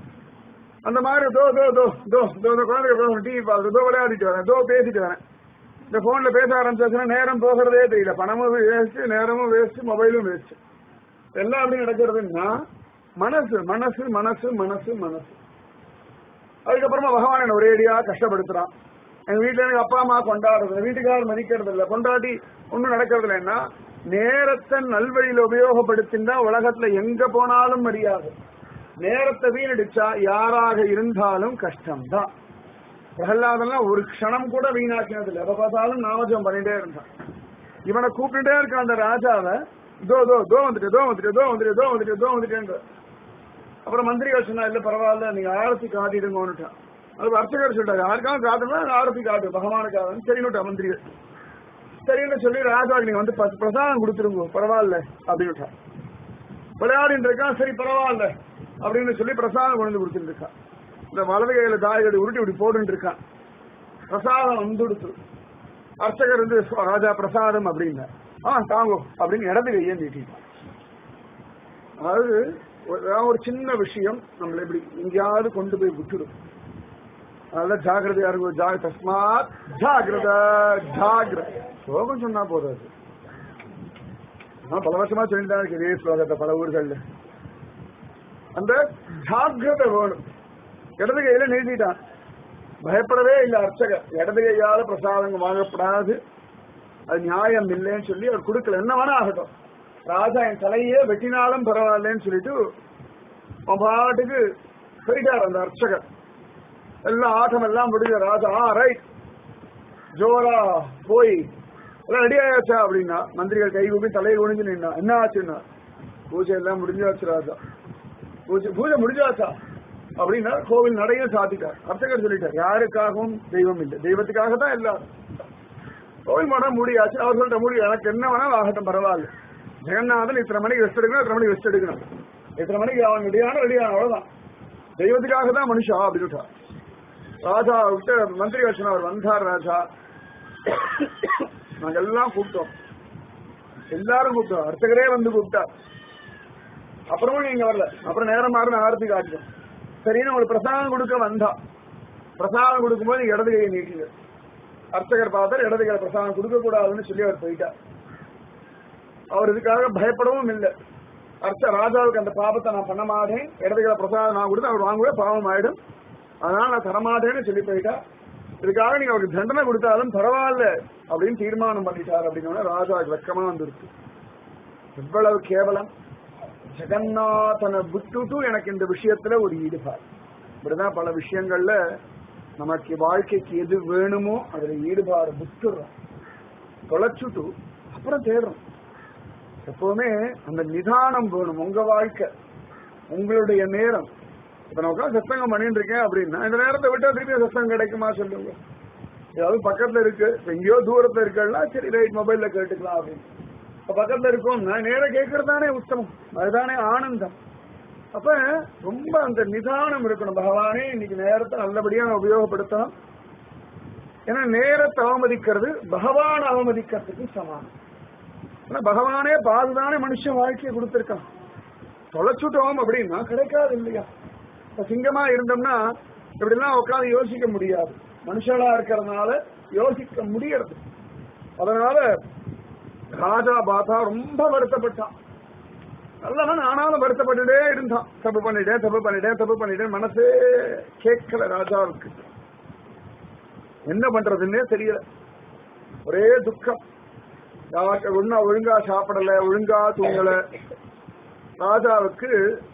அந்த மாதிரி தோ தோ தோ தோ தோ இந்த குழந்தைங்க டிவி பார்த்து தோ விளையாடிட்டு வரேன் தோ பேசிட்டு வரேன் இந்த போன்ல பேச ஆரம்பிச்சாச்சுன்னா நேரம் போகிறதே தெரியல பணமும் வேஸ்ட் நேரமும் வேஸ்ட் மொபைலும் வேஸ்ட் எல்லாம் எப்படி நடக்கிறதுன்னா மனசு மனசு மனசு மனசு மனசு அதுக்கப்புறமா பகவான் என்ன ஒரேடியா கஷ்டப்படுத்துறான் எங்க வீட்டுல எனக்கு அப்பா அம்மா கொண்டாடுறது வீட்டுக்காரர் மதிக்கிறது இல்ல கொண்டாடி ஒண்ணும் நடக்கிறது இல்லைன்னா நேரத்தை நல்வழியில உபயோகப்படுத்தினா உலகத்துல எங்க போனாலும் மரியாதை நேரத்தை வீணடிச்சா யாராக இருந்தாலும் கஷ்டம்தான் பிரகலாதெல்லாம் ஒரு க்ஷணம் கூட வீணாக்கினது இல்லை எப்ப பார்த்தாலும் நாமஜம் பண்ணிட்டே இருந்தான் இவனை கூப்பிட்டுட்டே இருக்கான் அந்த ராஜாவை தோ தோ தோ வந்துட்டு தோ வந்துட்டு தோ வந்துட்டு தோ வந்துட்டு தோ வந்துட்டேன்ற அப்புறம் மந்திரிகள் சொன்னா இல்ல பரவாயில்ல நீங்க ஆரத்தி காட்டிடுங்கன்னுட்டான் அது அர்ச்சகர் சொல்லிட்டாரு யாருக்காவது காட்டுனா ஆரத்தி காட்டு பகவானுக்காக சரின்னுட்டா மந்திரிகள் சரின்னு சொல்லி ராஜாவுக்கு நீங்க வந்து ப- பிரசாதம் கொடுத்துருங்க பரவாயில்ல அப்படின்னுட்டா விளையாடிட்டு இருக்கான் சரி பரவாயில்ல அப்படின்னு சொல்லி பிரசாதம் கொண்டு வந்து கொடுத்துட்டு இருக்கான் இந்த வலது கையில தாயகடி உருட்டி இப்படி போட்டுட்டு இருக்கான் பிரசாதம் வந்துடுத்து அர்ச்சகர் வந்து "சுவா, ராஜா பிரசாதம் அப்படின்னு ஆ தாங்கோ அப்படின்னு இடது கையை நீட்டிட்டான் அதாவது ஒரு ஏதாவது ஒரு சின்ன விஷயம் நம்மளை இப்படி எங்கேயாவது கொண்டு போய் விட்டுடும் அதனால ஜாகிரதையா இருக்கும் ஜா தஸ்மாத் ஜாகிரத ஜாகிரத ஸ்லோகம் சொன்னா போதும் அது நான் பல வருஷமா சொல்லிட்டு தான் இருக்கு இதே ஸ்லோகத்தை பல ஊர்கள்ல அந்த ஜாகிரதை வேணும் இடது கையில நிறுத்திட்டான் பயப்படவே இல்லை அர்ச்சகர் இடது கையால பிரசாதம் வாங்கப்படாது அது நியாயம் இல்லைன்னு சொல்லி அவர் கொடுக்கல என்ன வேணா ஆகட்டும் ராஜா என் தலையே வெட்டினாலும் பரவாயில்லன்னு சொல்லிட்டு அவன் பாட்டுக்கு போயிட்டார் அந்த அர்ச்சகர் எல்லாம் ஆட்டம் எல்லாம் முடிஞ்ச ராஜா ஆ ரைட் ஜோரா போய் எல்லாம் ரெடி ஆயாச்சா அப்படின்னா மந்திரிகள் கை கூப்பி தலையை குனிஞ்சு நின்னா என்ன ஆச்சுன்னா பூஜை எல்லாம் முடிஞ்சாச்சு ராஜா பூஜை பூஜை முடிஞ்சாச்சா அப்படின்னா கோவில் நடையும் சாத்திட்டார் அர்ச்சகர் சொல்லிட்டார் யாருக்காகவும் தெய்வம் இல்லை தெய்வத்துக்காக தான் எல்லாரும் கோவில் மடம் முடியாச்சு அவர் சொல்லிட்ட முடியும் எனக்கு என்ன வேணாலும் ஆகட்டும் பரவாயில்ல ஜெகநாதன் இத்தனை மணிக்கு ரெஸ்ட் எடுக்கணும் இத்தனை மணிக்கு ரெஸ்ட் எடுக்கணும் இத்தனை மணிக்கு அவன் ரெடியான ரெடியான அவ்வளவுதான் தெய்வத்துக்காக தான் மனுஷா அப்படின்னு ராஜா விட்டு மந்திரி வச்சன அவர் வந்தார் ராஜா நாங்க எல்லாம் கூப்பிட்டோம் எல்லாரும் கூப்பிட்டோம் அர்ச்சகரே வந்து கூப்பிட்டார் அப்புறமும் நீங்க வரல அப்புறம் நேரம் மாறுன ஆரத்தி காட்டிட்டோம் சரின்னு உங்களுக்கு பிரசாதம் கொடுக்க வந்தா பிரசாதம் கொடுக்கும்போது நீங்க இடது கையை நீட்டுங்க அர்ச்சகர் பார்த்தார் இடது கையில பிரசாதம் கொடுக்க கூடாதுன்னு சொல்லி அவர் போயிட்டார் அவர் இதுக்காக பயப்படவும் இல்லை அர்ச்ச ராஜாவுக்கு அந்த பாபத்தை நான் பண்ண மாட்டேன் இடது கையில பிரசாதம் நான் கொடுத்து அவர் வாங்குவே பாவம் ஆயிடும் அதனால நான் தரமாட்டேன்னு சொல்லி போயிட்டா இதுக்காக நீங்க அவருக்கு தண்டனை கொடுத்தாலும் பரவாயில்ல அப்படின்னு தீர்மானம் பண்ணிட்டார் அப்படின்னா ராஜாவுக்கு வெக்கமா வந்துருக்கு எவ்வளவு கேவலம் ஜெகநாதனை விட்டுட்டு எனக்கு இந்த விஷயத்துல ஒரு ஈடுபாடு இப்படிதான் பல விஷயங்கள்ல நமக்கு வாழ்க்கைக்கு எது வேணுமோ அதுல ஈடுபாடு விட்டுறோம் தொலைச்சுட்டு அப்புறம் தேடுறோம் எப்பவுமே அந்த நிதானம் வேணும் உங்க வாழ்க்கை உங்களுடைய நேரம் இப்ப நான் உட்காந்து சத்தங்கம் பண்ணிட்டு இருக்கேன் அப்படின்னா இந்த நேரத்தை விட்டா திருப்பி சத்தம் கிடைக்குமா சொல்லுங்க ஏதாவது பக்கத்துல இருக்கு இப்ப எங்கேயோ தூரத்துல இருக்கா சரி ரைட் மொபைல்ல கேட்டுக்கலாம் அப்படின்னு இப்ப பக்கத்துல இருக்கும் நான் நேரம் கேட்கறது தானே உத்தமம் அதுதானே ஆனந்தம் அப்ப ரொம்ப அந்த நிதானம் இருக்கணும் பகவானே இன்னைக்கு நேரத்தை நல்லபடியா நான் உபயோகப்படுத்தணும் ஏன்னா நேரத்தை அவமதிக்கிறது பகவான் அவமதிக்கிறதுக்கு சமானம் ஆனா பகவானே பாதுதானே மனுஷன் வாழ்க்கையை கொடுத்திருக்கான் தொலைச்சுட்டோம் அப்படின்னா கிடைக்காது இல்லையா இப்ப சிங்கமா இருந்தோம்னா இப்படிலாம் உட்காந்து யோசிக்க முடியாது மனுஷனா இருக்கிறதுனால யோசிக்க முடியறது அதனால ராஜா பாத்தா ரொம்ப வருத்தப்பட்டான் நல்லவன் ஆனாலும் வருத்தப்பட்டுட்டே இருந்தான் தப்பு பண்ணிட்டேன் தப்பு பண்ணிட்டேன் தப்பு பண்ணிட்டேன் மனசே கேட்கல ராஜாவுக்கு என்ன பண்றதுன்னே தெரியல ஒரே துக்கம் யாருக்கு ஒன்னா ஒழுங்கா சாப்பிடல ஒழுங்கா தூங்கல ராஜாவுக்கு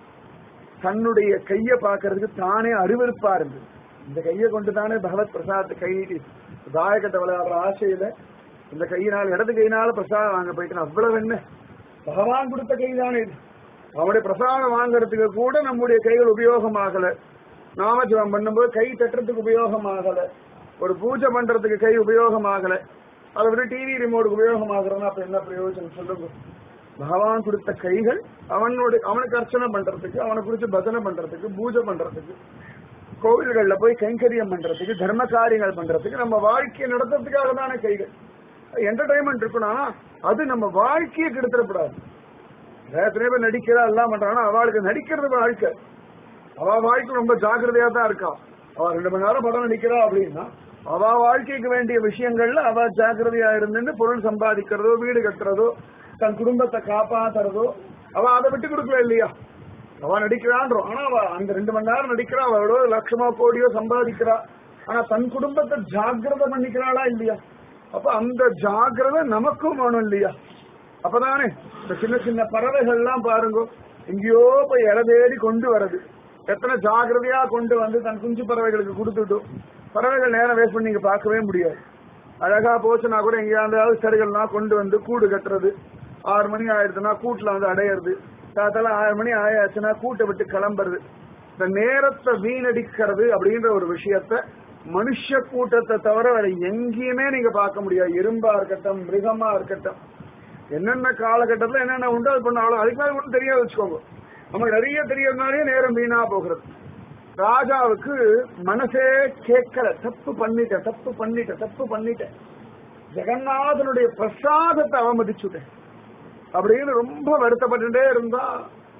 தன்னுடைய கைய பாக்குறதுக்கு தானே அருவருப்பா இருந்தது இந்த கையை கொண்டு தானே பகவத் பிரசாத் கை தாயக்கட்டை விளையாடுற ஆசையில இந்த கையினால் இடது கையினால பிரசாதம் வாங்க போயிட்டு அவ்வளவு என்ன பகவான் கொடுத்த கை தானே இது அவனுடைய பிரசாதம் வாங்குறதுக்கு கூட நம்முடைய கைகள் உபயோகமாகல நாமஜபம் பண்ணும்போது கை தட்டுறதுக்கு உபயோகமாகல ஒரு பூஜை பண்றதுக்கு கை உபயோகமாகல அதை விட டிவி ரிமோட்டுக்கு உபயோகமாகறதுன்னா அப்ப என்ன பிரயோஜனம் சொல்லுங்க பகவான் கொடுத்த கைகள் அவனோட அவனுக்கு அர்ச்சனை பண்றதுக்கு அவனை குறிச்சு பஜனை பண்றதுக்கு பூஜை பண்றதுக்கு கோவில்கள்ல போய் கைங்கரியம் பண்றதுக்கு தர்ம காரியங்கள் பண்றதுக்கு நம்ம வாழ்க்கையை நடத்துறதுக்காக தானே கைகள் என்டர்டைன்மெண்ட் இருக்கணும் அது நம்ம வாழ்க்கையை கெடுத்துடக்கூடாது எத்தனை பேர் நடிக்கிறா எல்லாம் பண்றாங்கன்னா அவளுக்கு நடிக்கிறது வாழ்க்கை அவ வாழ்க்கை ரொம்ப ஜாக்கிரதையா தான் இருக்கா அவ ரெண்டு மணி நேரம் படம் நடிக்கிறா அப்படின்னா அவ வாழ்க்கைக்கு வேண்டிய விஷயங்கள்ல அவ ஜாக்கிரதையா இருந்துட்டு பொருள் சம்பாதிக்கிறதோ வீடு கட்டுறதோ தன் குடும்பத்தை காப்பாத்துறதோ அவ அதை விட்டு கொடுக்கல இல்லையா அவ நடிக்கிறான்றோம் ஆனா அவ அந்த ரெண்டு மணி நேரம் நடிக்கிறா அவளோட லட்சமோ கோடியோ சம்பாதிக்கிறா ஆனா தன் குடும்பத்தை ஜாக்கிரதை பண்ணிக்கிறாளா இல்லையா அப்ப அந்த ஜாக்கிரதை நமக்கும் வேணும் இல்லையா அப்பதானே இந்த சின்ன சின்ன பறவைகள் எல்லாம் பாருங்க எங்கேயோ போய் இறதேடி கொண்டு வரது எத்தனை ஜாக்கிரதையா கொண்டு வந்து தன் குஞ்சு பறவைகளுக்கு கொடுத்துட்டும் பறவைகள் நேரம் வேஸ்ட் பண்ணி நீங்க பார்க்கவே முடியாது அழகா போச்சுன்னா கூட எங்கேயாவது சரிகள்லாம் கொண்டு வந்து கூடு கட்டுறது ஆறு மணி ஆயிடுதுன்னா கூட்டுல வந்து அடையிறது காத்தால ஆறு மணி ஆயாச்சுன்னா கூட்டை விட்டு கிளம்புறது இந்த நேரத்தை வீணடிக்கிறது அப்படின்ற ஒரு விஷயத்த மனுஷ கூட்டத்தை தவிர வேற எங்கேயுமே நீங்க பார்க்க முடியாது எறும்பா இருக்கட்டும் மிருகமா இருக்கட்டும் என்னென்ன காலகட்டத்துல என்னென்ன உண்டோ அது பண்ண அவ்வளவு அதுக்கு மேல ஒன்றும் தெரியாது வச்சுக்கோங்க நமக்கு நிறைய தெரியறதுனாலே நேரம் வீணா போகிறது ராஜாவுக்கு மனசே கேட்கல தப்பு பண்ணிட்டேன் தப்பு பண்ணிட்டேன் தப்பு பண்ணிட்டேன் ஜெகநாதனுடைய பிரசாதத்தை அவமதிச்சுட்டேன் அப்படின்னு ரொம்ப வருத்தப்பட்டுட்டே இருந்தா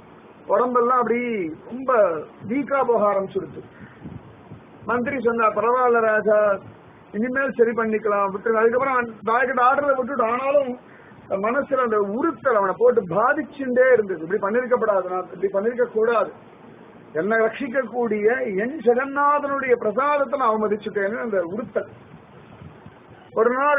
உடம்பெல்லாம் அப்படி ரொம்ப வீக்கா போக ஆரம்பிச்சுடுச்சு மந்திரி சொன்னார் பரவாயில்ல ராஜா இனிமேல் சரி பண்ணிக்கலாம் விட்டுருங்க அதுக்கப்புறம் டாக்டர் ஆர்டரை விட்டுட்டு ஆனாலும் மனசுல அந்த உறுத்தல் அவனை போட்டு பாதிச்சுட்டே இருந்தது இப்படி பண்ணிருக்கப்படாது நான் இப்படி பண்ணிருக்க கூடாது என்னை ரட்சிக்கக்கூடிய என் ஜெகநாதனுடைய பிரசாதத்தை நான் அவமதிச்சுட்டேன்னு அந்த உறுத்தல் ஒரு நாள்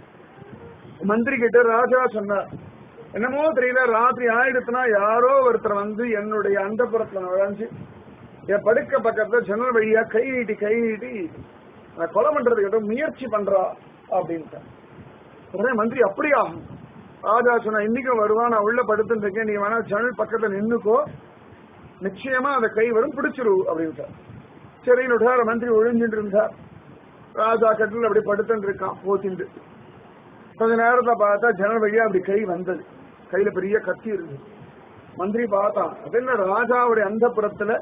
மந்திரி கிட்ட ராஜா சொன்னார் என்னமோ தெரியல ராத்திரி ஆயிடுத்துனா யாரோ ஒருத்தர் வந்து என்னுடைய அந்தப்புறத்துல நுழைஞ்சு என் படுக்க பக்கத்துல ஜன்னல் வழியா கை நீட்டி கை நீட்டி நான் கொலை பண்றதுக்கு ஏதோ முயற்சி பண்றா அப்படின்ட்டு உடனே மந்திரி அப்படியா ராஜா சொன்னா இன்னைக்கும் வருவான் நான் உள்ள படுத்துட்டு இருக்கேன் நீ வேணா ஜன்னல் பக்கத்துல நின்னுக்கோ நிச்சயமா அந்த கை வரும் பிடிச்சிரு அப்படின்ட்டு சரின்னு விட்டார் மந்திரி ஒழிஞ்சிட்டு இருந்தார் ராஜா கட்டில் அப்படி படுத்துட்டு இருக்கான் போத்திண்டு கொஞ்ச நேரத்துல பார்த்தா ஜன்னல் வழியா அப்படி கை வந்தது கையில பெரிய கத்தி இருந்தது மந்திரி பார்த்தான் அது என்ன ராஜாவுடைய அந்த புறத்துல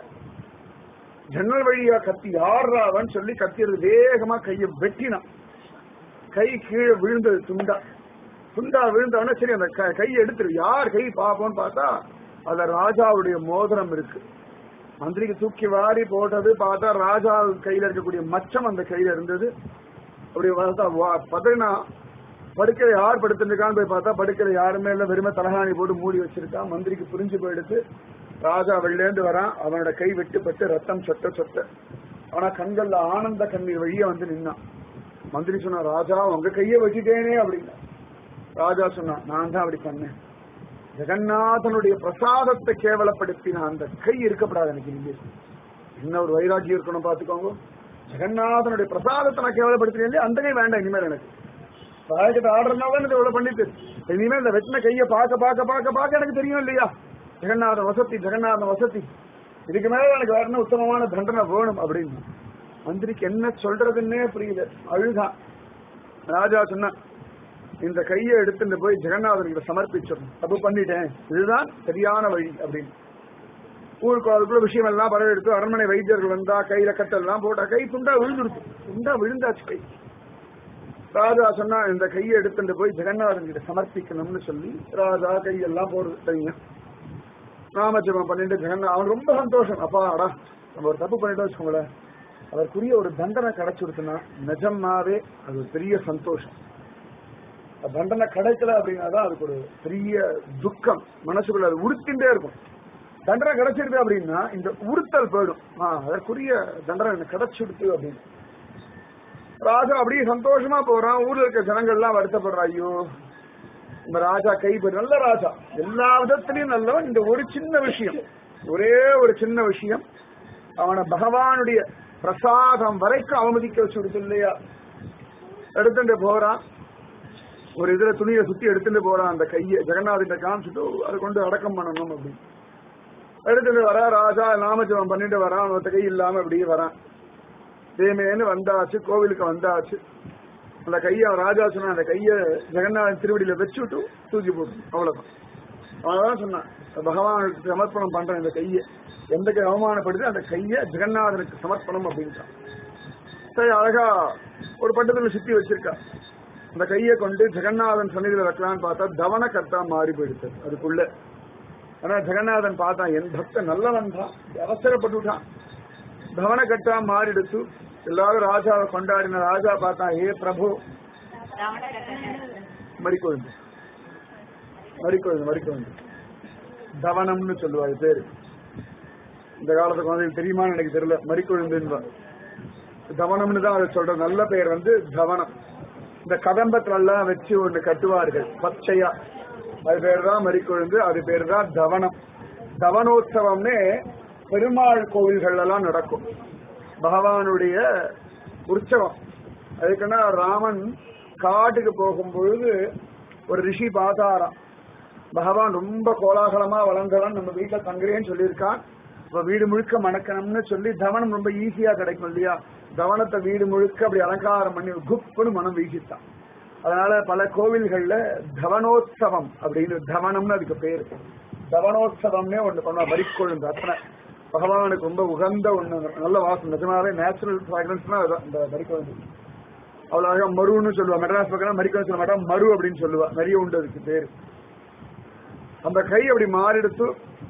ஜன்னல் வழியா கத்தி யாராவன்னு சொல்லி கத்தியது வேகமா கையை வெட்டினான் கை கீழே விழுந்தது துண்டா துண்டா விழுந்தவன சரி அந்த க- கையை எடுத்துரு யார் கை பாப்போம்னு பார்த்தா அதுல ராஜாவுடைய மோதிரம் இருக்கு மந்திரிக்கு தூக்கி வாரி போட்டது பார்த்தா ராஜா கையில இருக்கக்கூடிய மச்சம் அந்த கையில இருந்தது அப்படி பார்த்தா வா- பதறினா படுக்கையில யார் படுத்துருக்கான்னு போய் பார்த்தா படுக்கையில யாருமே இல்ல வெறுமை தலகாணி போட்டு மூடி வச்சிருக்கான் மந்திரிக்கு புரிஞ்சு போயிடுத்து ராஜா வெளிலேந்து வரான் அவனோட கை வெட்டுப்பட்டு ரத்தம் சொட்ட சொட்ட ஆனா கண்கள்ல ஆனந்த கண்ணீர் வழிய வந்து நின்னான் மந்திரி சொன்னா ராஜா உங்க கைய வச்சுட்டேனே அப்படின்னா ராஜா சொன்னா நான் தான் அப்படி பண்ணேன் ஜெகநாதனுடைய பிரசாதத்தை கேவலப்படுத்தின அந்த கை இருக்கப்படாது எனக்கு இனிமே என்ன ஒரு வைராக்கியம் இருக்கணும் பாத்துக்கோங்க ஜெகநாதனுடைய பிரசாதத்தை நான் கேவலப்படுத்தினேன் இல்லையா, அந்த கை வேண்டாம் இனிமேல் எனக்கு ராஜகிட்ட ஆர்டர்னால இது இவ்வளவு பண்ணிட்டு இனிமேல் இந்த வெட்டின கையை பார்க்க பார்க்க பார்க்க பார்க்க எனக்கு தெரியும் இல்லையா ஜெகநாத வசதி ஜெகநாத வசதி இதுக்கு மேல எனக்கு வேற என்ன உத்தமமான தண்டனை வேணும் அப்படின்னு மந்திரிக்கு என்ன சொல்றதுன்னே புரியல அழுதான் ராஜா சொன்ன இந்த கையை எடுத்துட்டு போய் ஜெகநாதனுக்கு சமர்ப்பிச்சிடணும் தப்பு பண்ணிட்டேன் இதுதான் சரியான வழி அப்படின்னு ஊருக்கு அதுக்குள்ள விஷயம் எல்லாம் பரவ எடுத்து அரண்மனை வைத்தியர்கள் வந்தா கையில கட்டெல்லாம் போட்டா கை துண்டா விழுந்துருச்சு துண்டா விழுந்தாச்சு கை ராஜா சொன்னா இந்த கையை எடுத்துட்டு போய் ஜெகநாதன் கிட்ட சமர்ப்பிக்கணும்னு சொல்லி ராஜா கையெல்லாம் போடுறது சரிங்க நாமஜபம் பண்ணிட்டு ஜெகநாத் அவன் ரொம்ப சந்தோஷம் அப்பா அடா நம்ம ஒரு தப்பு பண்ணிட்டோம் வச்சுக்கோங்களேன் அதற்குரிய ஒரு தண்டனை கிடைச்சிருச்சுன்னா நிஜமாவே அது ஒரு பெரிய சந்தோஷம் அந்த தண்டனை கிடைக்கல அப்படின்னா தான் அதுக்கு ஒரு பெரிய துக்கம் மனசுக்குள்ள அது உறுத்திண்டே இருக்கும் தண்டனை கிடைச்சிருது அப்படின்னா இந்த உறுத்தல் போயிடும் ஆ அதற்குரிய தண்டனை எனக்கு கிடைச்சிடுது அப்படின்னு ராஜா அப்படியே சந்தோஷமா போறான் ஊர்ல இருக்க ஜனங்கள் எல்லாம் வருத்தப்படுறா ஐயோ இந்த ராஜா கைப்பறி நல்ல ராஜா எல்லா விதத்திலையும் நல்லவன் இந்த ஒரு சின்ன விஷயம் ஒரே ஒரு சின்ன விஷயம் அவனை பகவானுடைய பிரசாதம் வரைக்கும் அவமதிக்க வச்சு விடுது இல்லையா எடுத்துட்டு போறான் ஒரு இதுல துணியை சுத்தி எடுத்துட்டு போறான் அந்த கையை ஜெகநாதிட்ட காமிச்சிட்டு அதை கொண்டு அடக்கம் பண்ணணும் அப்படின்னு எடுத்துட்டு வர ராஜா நாமஜபம் பண்ணிட்டு வரான் ஒருத்த கை இல்லாம அப்படியே வரான் தேமேன்னு வந்தாச்சு கோவிலுக்கு வந்தாச்சு அந்த கையை அவன் ராஜா சொன்னான் அந்த கையை ஜெகநாதன் திருவடியில வச்சுட்டு தூக்கி போட்டு அவ்வளவுதான் அவன்தான் சொன்னான் பகவானுக்கு சமர்ப்பணம் பண்றேன் இந்த கையை எந்த கை அவமானப்படுது அந்த கையை ஜெகநாதனுக்கு சமர்ப்பணம் அப்படின்ட்டான் சரி அழகா ஒரு பட்டத்துல சுத்தி வச்சிருக்கா அந்த கையை கொண்டு ஜெகநாதன் சன்னிதியில வைக்கலான்னு பார்த்தா தவன கர்த்தா மாறி போயிடுச்சு அதுக்குள்ள ஆனா ஜெகநாதன் பார்த்தான் என் பக்தன் நல்லவன் தான் அவசரப்பட்டுட்டான் தவன கட்டா மாறிடுச்சு எல்லாரும் ராஜாவை கொண்டாடின ராஜா பார்த்தான் ஏ பிரபு மறிக்கொழுந்து மறிக்கொழுந்து மறிக்கொழுந்து தவனம்னு சொல்லுவாரு பேரு இந்த காலத்து குழந்தைகளுக்கு தெரியுமான்னு எனக்கு தெரியல மறிக்கொழுந்துன்னு தவனம்னு தான் அதை சொல்ற நல்ல பெயர் வந்து தவனம் இந்த கதம்பத்துல எல்லாம் வச்சு ஒண்ணு கட்டுவார்கள் பச்சையா அது பேர் தான் மறிக்கொழுந்து அது பேர் தான் தவனம் தவனோத்சவம்னே பெருமாள் கோவில்கள் எல்லாம் நடக்கும் பகவானுடைய உற்சவம் அதுக்குன்னா ராமன் காட்டுக்கு போகும் பொழுது ஒரு ரிஷி பார்த்தாராம் பகவான் ரொம்ப கோலாகலமா வளர்ந்தவன் நம்ம வீட்டுல தங்குறேன்னு சொல்லியிருக்கான் இப்ப வீடு முழுக்க மணக்கணும்னு சொல்லி தவனம் ரொம்ப ஈஸியா கிடைக்கும் இல்லையா தவனத்தை வீடு முழுக்க அப்படி அலங்காரம் பண்ணி குப்புன்னு மனம் வீசித்தான் அதனால பல கோவில்கள்ல தவனோத்சவம் அப்படின்னு தவனம்னு அதுக்கு பேரு தவனோத்சவம்னே ஒண்ணு பண்ணுவா மறிக்கொழுந்து அத்தனை பகவானுக்கு ரொம்ப உகந்த ஒண்ணு நல்ல வாசம் நிஜமாவே நேச்சுரல் ஃபிராக்ரன்ஸ்னா அதுதான் இந்த மறிக்கொழுந்து அவ்வளவு அழகா மருன்னு சொல்லுவா மெட்ராஸ் பக்கம் மறிக்கொழுந்து சொல்ல மாட்டா மரு அப்படின்னு சொல்லுவா நிறைய உண்டு அதுக்கு பேரு அந்த கை அப்படி மாறிடுத்து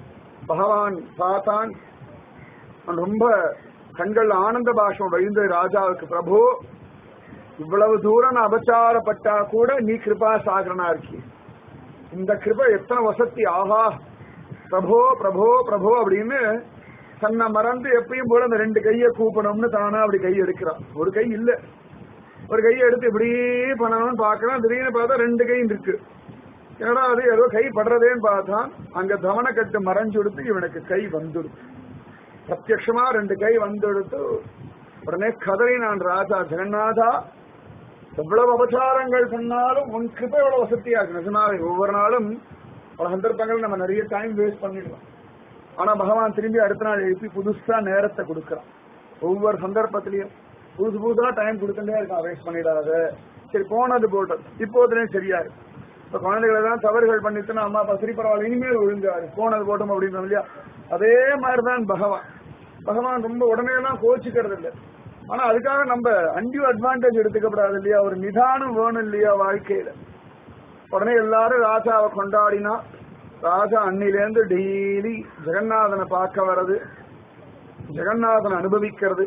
பகவான் பார்த்தான் அவன் ரொம்ப கண்கள் ஆனந்த பாஷம் வழிந்த ராஜாவுக்கு பிரபு இவ்வளவு தூரம் நான் அபச்சாரப்பட்டா கூட நீ கிருபா சாகரனா இருக்கி இந்த கிருபை எத்தனை வசதி ஆஹா பிரபோ பிரபோ பிரபோ அப்படின்னு தன்னை மறந்து எப்பயும் போல அந்த ரெண்டு கையை கூப்பணும்னு தானா அப்படி கை எடுக்கிறான் ஒரு கை இல்ல ஒரு கையை எடுத்து இப்படி பண்ணணும்னு பாக்குறான் திடீர்னு பார்த்தா ரெண்டு கை இருக்கு என்னடா அது ஏதோ கை படுறதேன்னு பார்த்தான் அங்க தவணக்கட்டு மறைஞ்சு கொடுத்து இவனுக்கு கை வந்துடுது பிரத்யட்சமா ரெண்டு கை வந்துடுத்து உடனே கதறி நான் ராஜா ஜெகநாதா எவ்வளவு அபச்சாரங்கள் பண்ணாலும் உன் கிருப்பை எவ்வளவு வசதியா இருக்கு நிஜமாவே ஒவ்வொரு நாளும் பல சந்தர்ப்பங்கள் நம்ம நிறைய டைம் வேஸ்ட் பண்ணிடுவோம் ஆனா பகவான் திரும்பி அடுத்த நாள் எழுப்பி புதுசா நேரத்தை கொடுக்கறான் ஒவ்வொரு சந்தர்ப்பத்திலையும் புதுசு புதுசா டைம் கொடுத்துட்டே இருக்கான் வேஸ்ட் பண்ணிடாத சரி போனது போட்டது இப்போதுலயும் சரியா இருக்கு இப்ப குழந்தைகளை தான் தவறுகள் பண்ணிட்டுனா அம்மா அப்பா சரி பரவாயில்ல இனிமேல் ஒழுங்காரு போனது போட்டோம் அப்படின்னு இல்லையா அதே மாதிரிதான் பகவான் பகவான் ரொம்ப உடனே எல்லாம் கோச்சிக்கிறது இல்லை ஆனா அதுக்காக நம்ம அன்டியூ அட்வான்டேஜ் எடுத்துக்கப்படாது இல்லையா ஒரு நிதானம் வேணும் இல்லையா வாழ்க்கையில உடனே எல்லாரும் ராஜாவை கொண்டாடினா ராஜா அன்னிலேருந்து டெய்லி ஜெகநாதனை பார்க்க வர்றது ஜெகநாதனை அனுபவிக்கிறது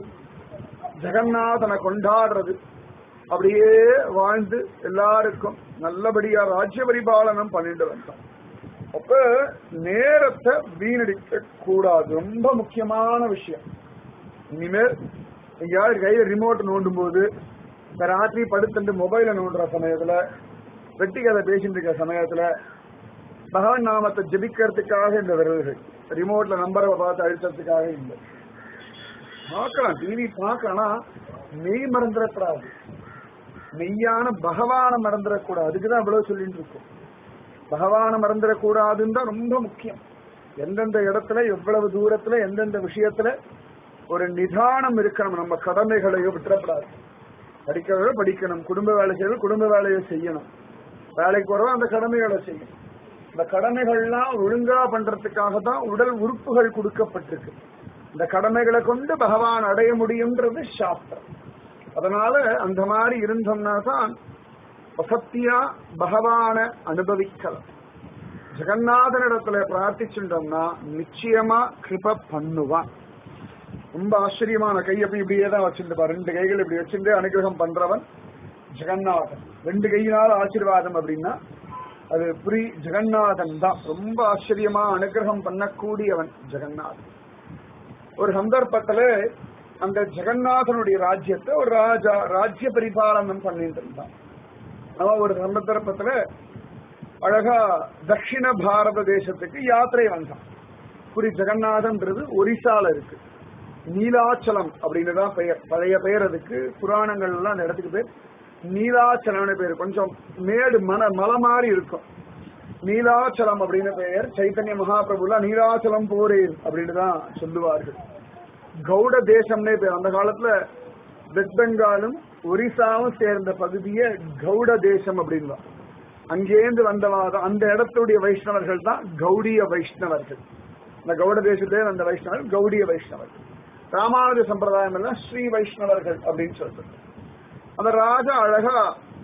ஜெகநாதனை கொண்டாடுறது அப்படியே வாழ்ந்து எல்லாருக்கும் நல்லபடியா ராஜ்ய பரிபாலனம் பண்ணிட்டு வந்தான் அப்ப நேரத்தை வீணடிக்க கூடாது ரொம்ப முக்கியமான விஷயம் இனிமேல் எங்கேயாவது கையில ரிமோட் நோண்டும் போது இந்த ராத்திரி படுத்துட்டு மொபைல நோண்டுற சமயத்துல வெட்டி கதை பேசிட்டு இருக்க சமயத்துல பகவான் நாமத்தை ஜபிக்கிறதுக்காக இந்த விரல்கள் ரிமோட்ல நம்பரை பார்த்து அழுத்தத்துக்காக இல்லை பார்க்கலாம் டிவி பார்க்கலாம் மெய் மறந்துடக்கூடாது மெய்யான பகவான மறந்துடக்கூடாது அதுக்குதான் இவ்வளவு சொல்லிட்டு இருக்கோம் பகவான மறந்துடக்கூடாதுன்னு தான் ரொம்ப முக்கியம் எந்தெந்த இடத்துல எவ்வளவு தூரத்துல எந்தெந்த விஷயத்துல ஒரு நிதானம் இருக்கணும் நம்ம கடமைகளையோ விட்டுறப்படாது படிக்கிறவங்க படிக்கணும் குடும்ப வேலை செய்யணும் குடும்ப வேலையை செய்யணும் வேலைக்கு போறவங்க அந்த கடமைகளை செய்யணும் இந்த கடமைகள்லாம் ஒழுங்கா பண்றதுக்காக தான் உடல் உறுப்புகள் கொடுக்கப்பட்டிருக்கு இந்த கடமைகளை கொண்டு பகவான் அடைய முடியும்ன்றது சாஸ்திரம் அதனால அந்த மாதிரி இருந்தோம்னா தான் வசத்தியா பகவான அனுபவிக்கலாம் ஜெகநாதனிடத்துல பிரார்த்திச்சுட்டோம்னா நிச்சயமா கிருப பண்ணுவான் ரொம்ப ஆச்சரியமான கை அப்படி இப்படியே தான் வச்சிருப்பா ரெண்டு கைகள் இப்படி வச்சிருந்து அனுகிரகம் பண்றவன் ஜெகநாதன் ரெண்டு கையினால ஆசீர்வாதம் அப்படின்னா அது புரி ஜெகநாதன் தான் ரொம்ப ஆச்சரியமா அனுகிரகம் பண்ணக்கூடியவன் ஜெகநாதன் ஒரு சந்தர்ப்பத்துல அந்த ஜெகநாதனுடைய ராஜ்யத்தை ஒரு ராஜா ராஜ்ய பரிபாலனம் பண்ணிட்டு இருந்தான் அவன் ஒரு சந்தர்ப்பத்துல அழகா தட்சிண பாரத தேசத்துக்கு யாத்திரை வந்தான் புரி ஜெகநாதன்றது ஒரிசால இருக்கு நீலாச்சலம் அப்படின்னு தான் பெயர் பழைய பெயர் அதுக்கு புராணங்கள் எல்லாம் அந்த இடத்துக்கு பேர் நீலாச்சலம்னு பேர் கொஞ்சம் மேடு மன மலை மாதிரி இருக்கும் நீலாச்சலம் அப்படின்னு பெயர் சைத்தன்ய மகாபிரபுல நீலாச்சலம் போரேன் அப்படின்னு தான் சொல்லுவார்கள் கவுட தேசம்னே பேர் அந்த காலத்துல வெஸ்ட் பெங்காலும் ஒரிசாவும் சேர்ந்த பகுதியை கவுட தேசம் அப்படின்னு அங்கேருந்து வந்தவாத அந்த இடத்துடைய வைஷ்ணவர்கள் தான் கௌடிய வைஷ்ணவர்கள் இந்த கவுட தேசத்தே அந்த வைஷ்ணவர்கள் கௌடிய வைஷ்ணவர்கள் ராமானுஜ சம்பிரதாயம் எல்லாம் ஸ்ரீ வைஷ்ணவர்கள் அப்படின்னு சொல்றது அந்த ராஜா அழகா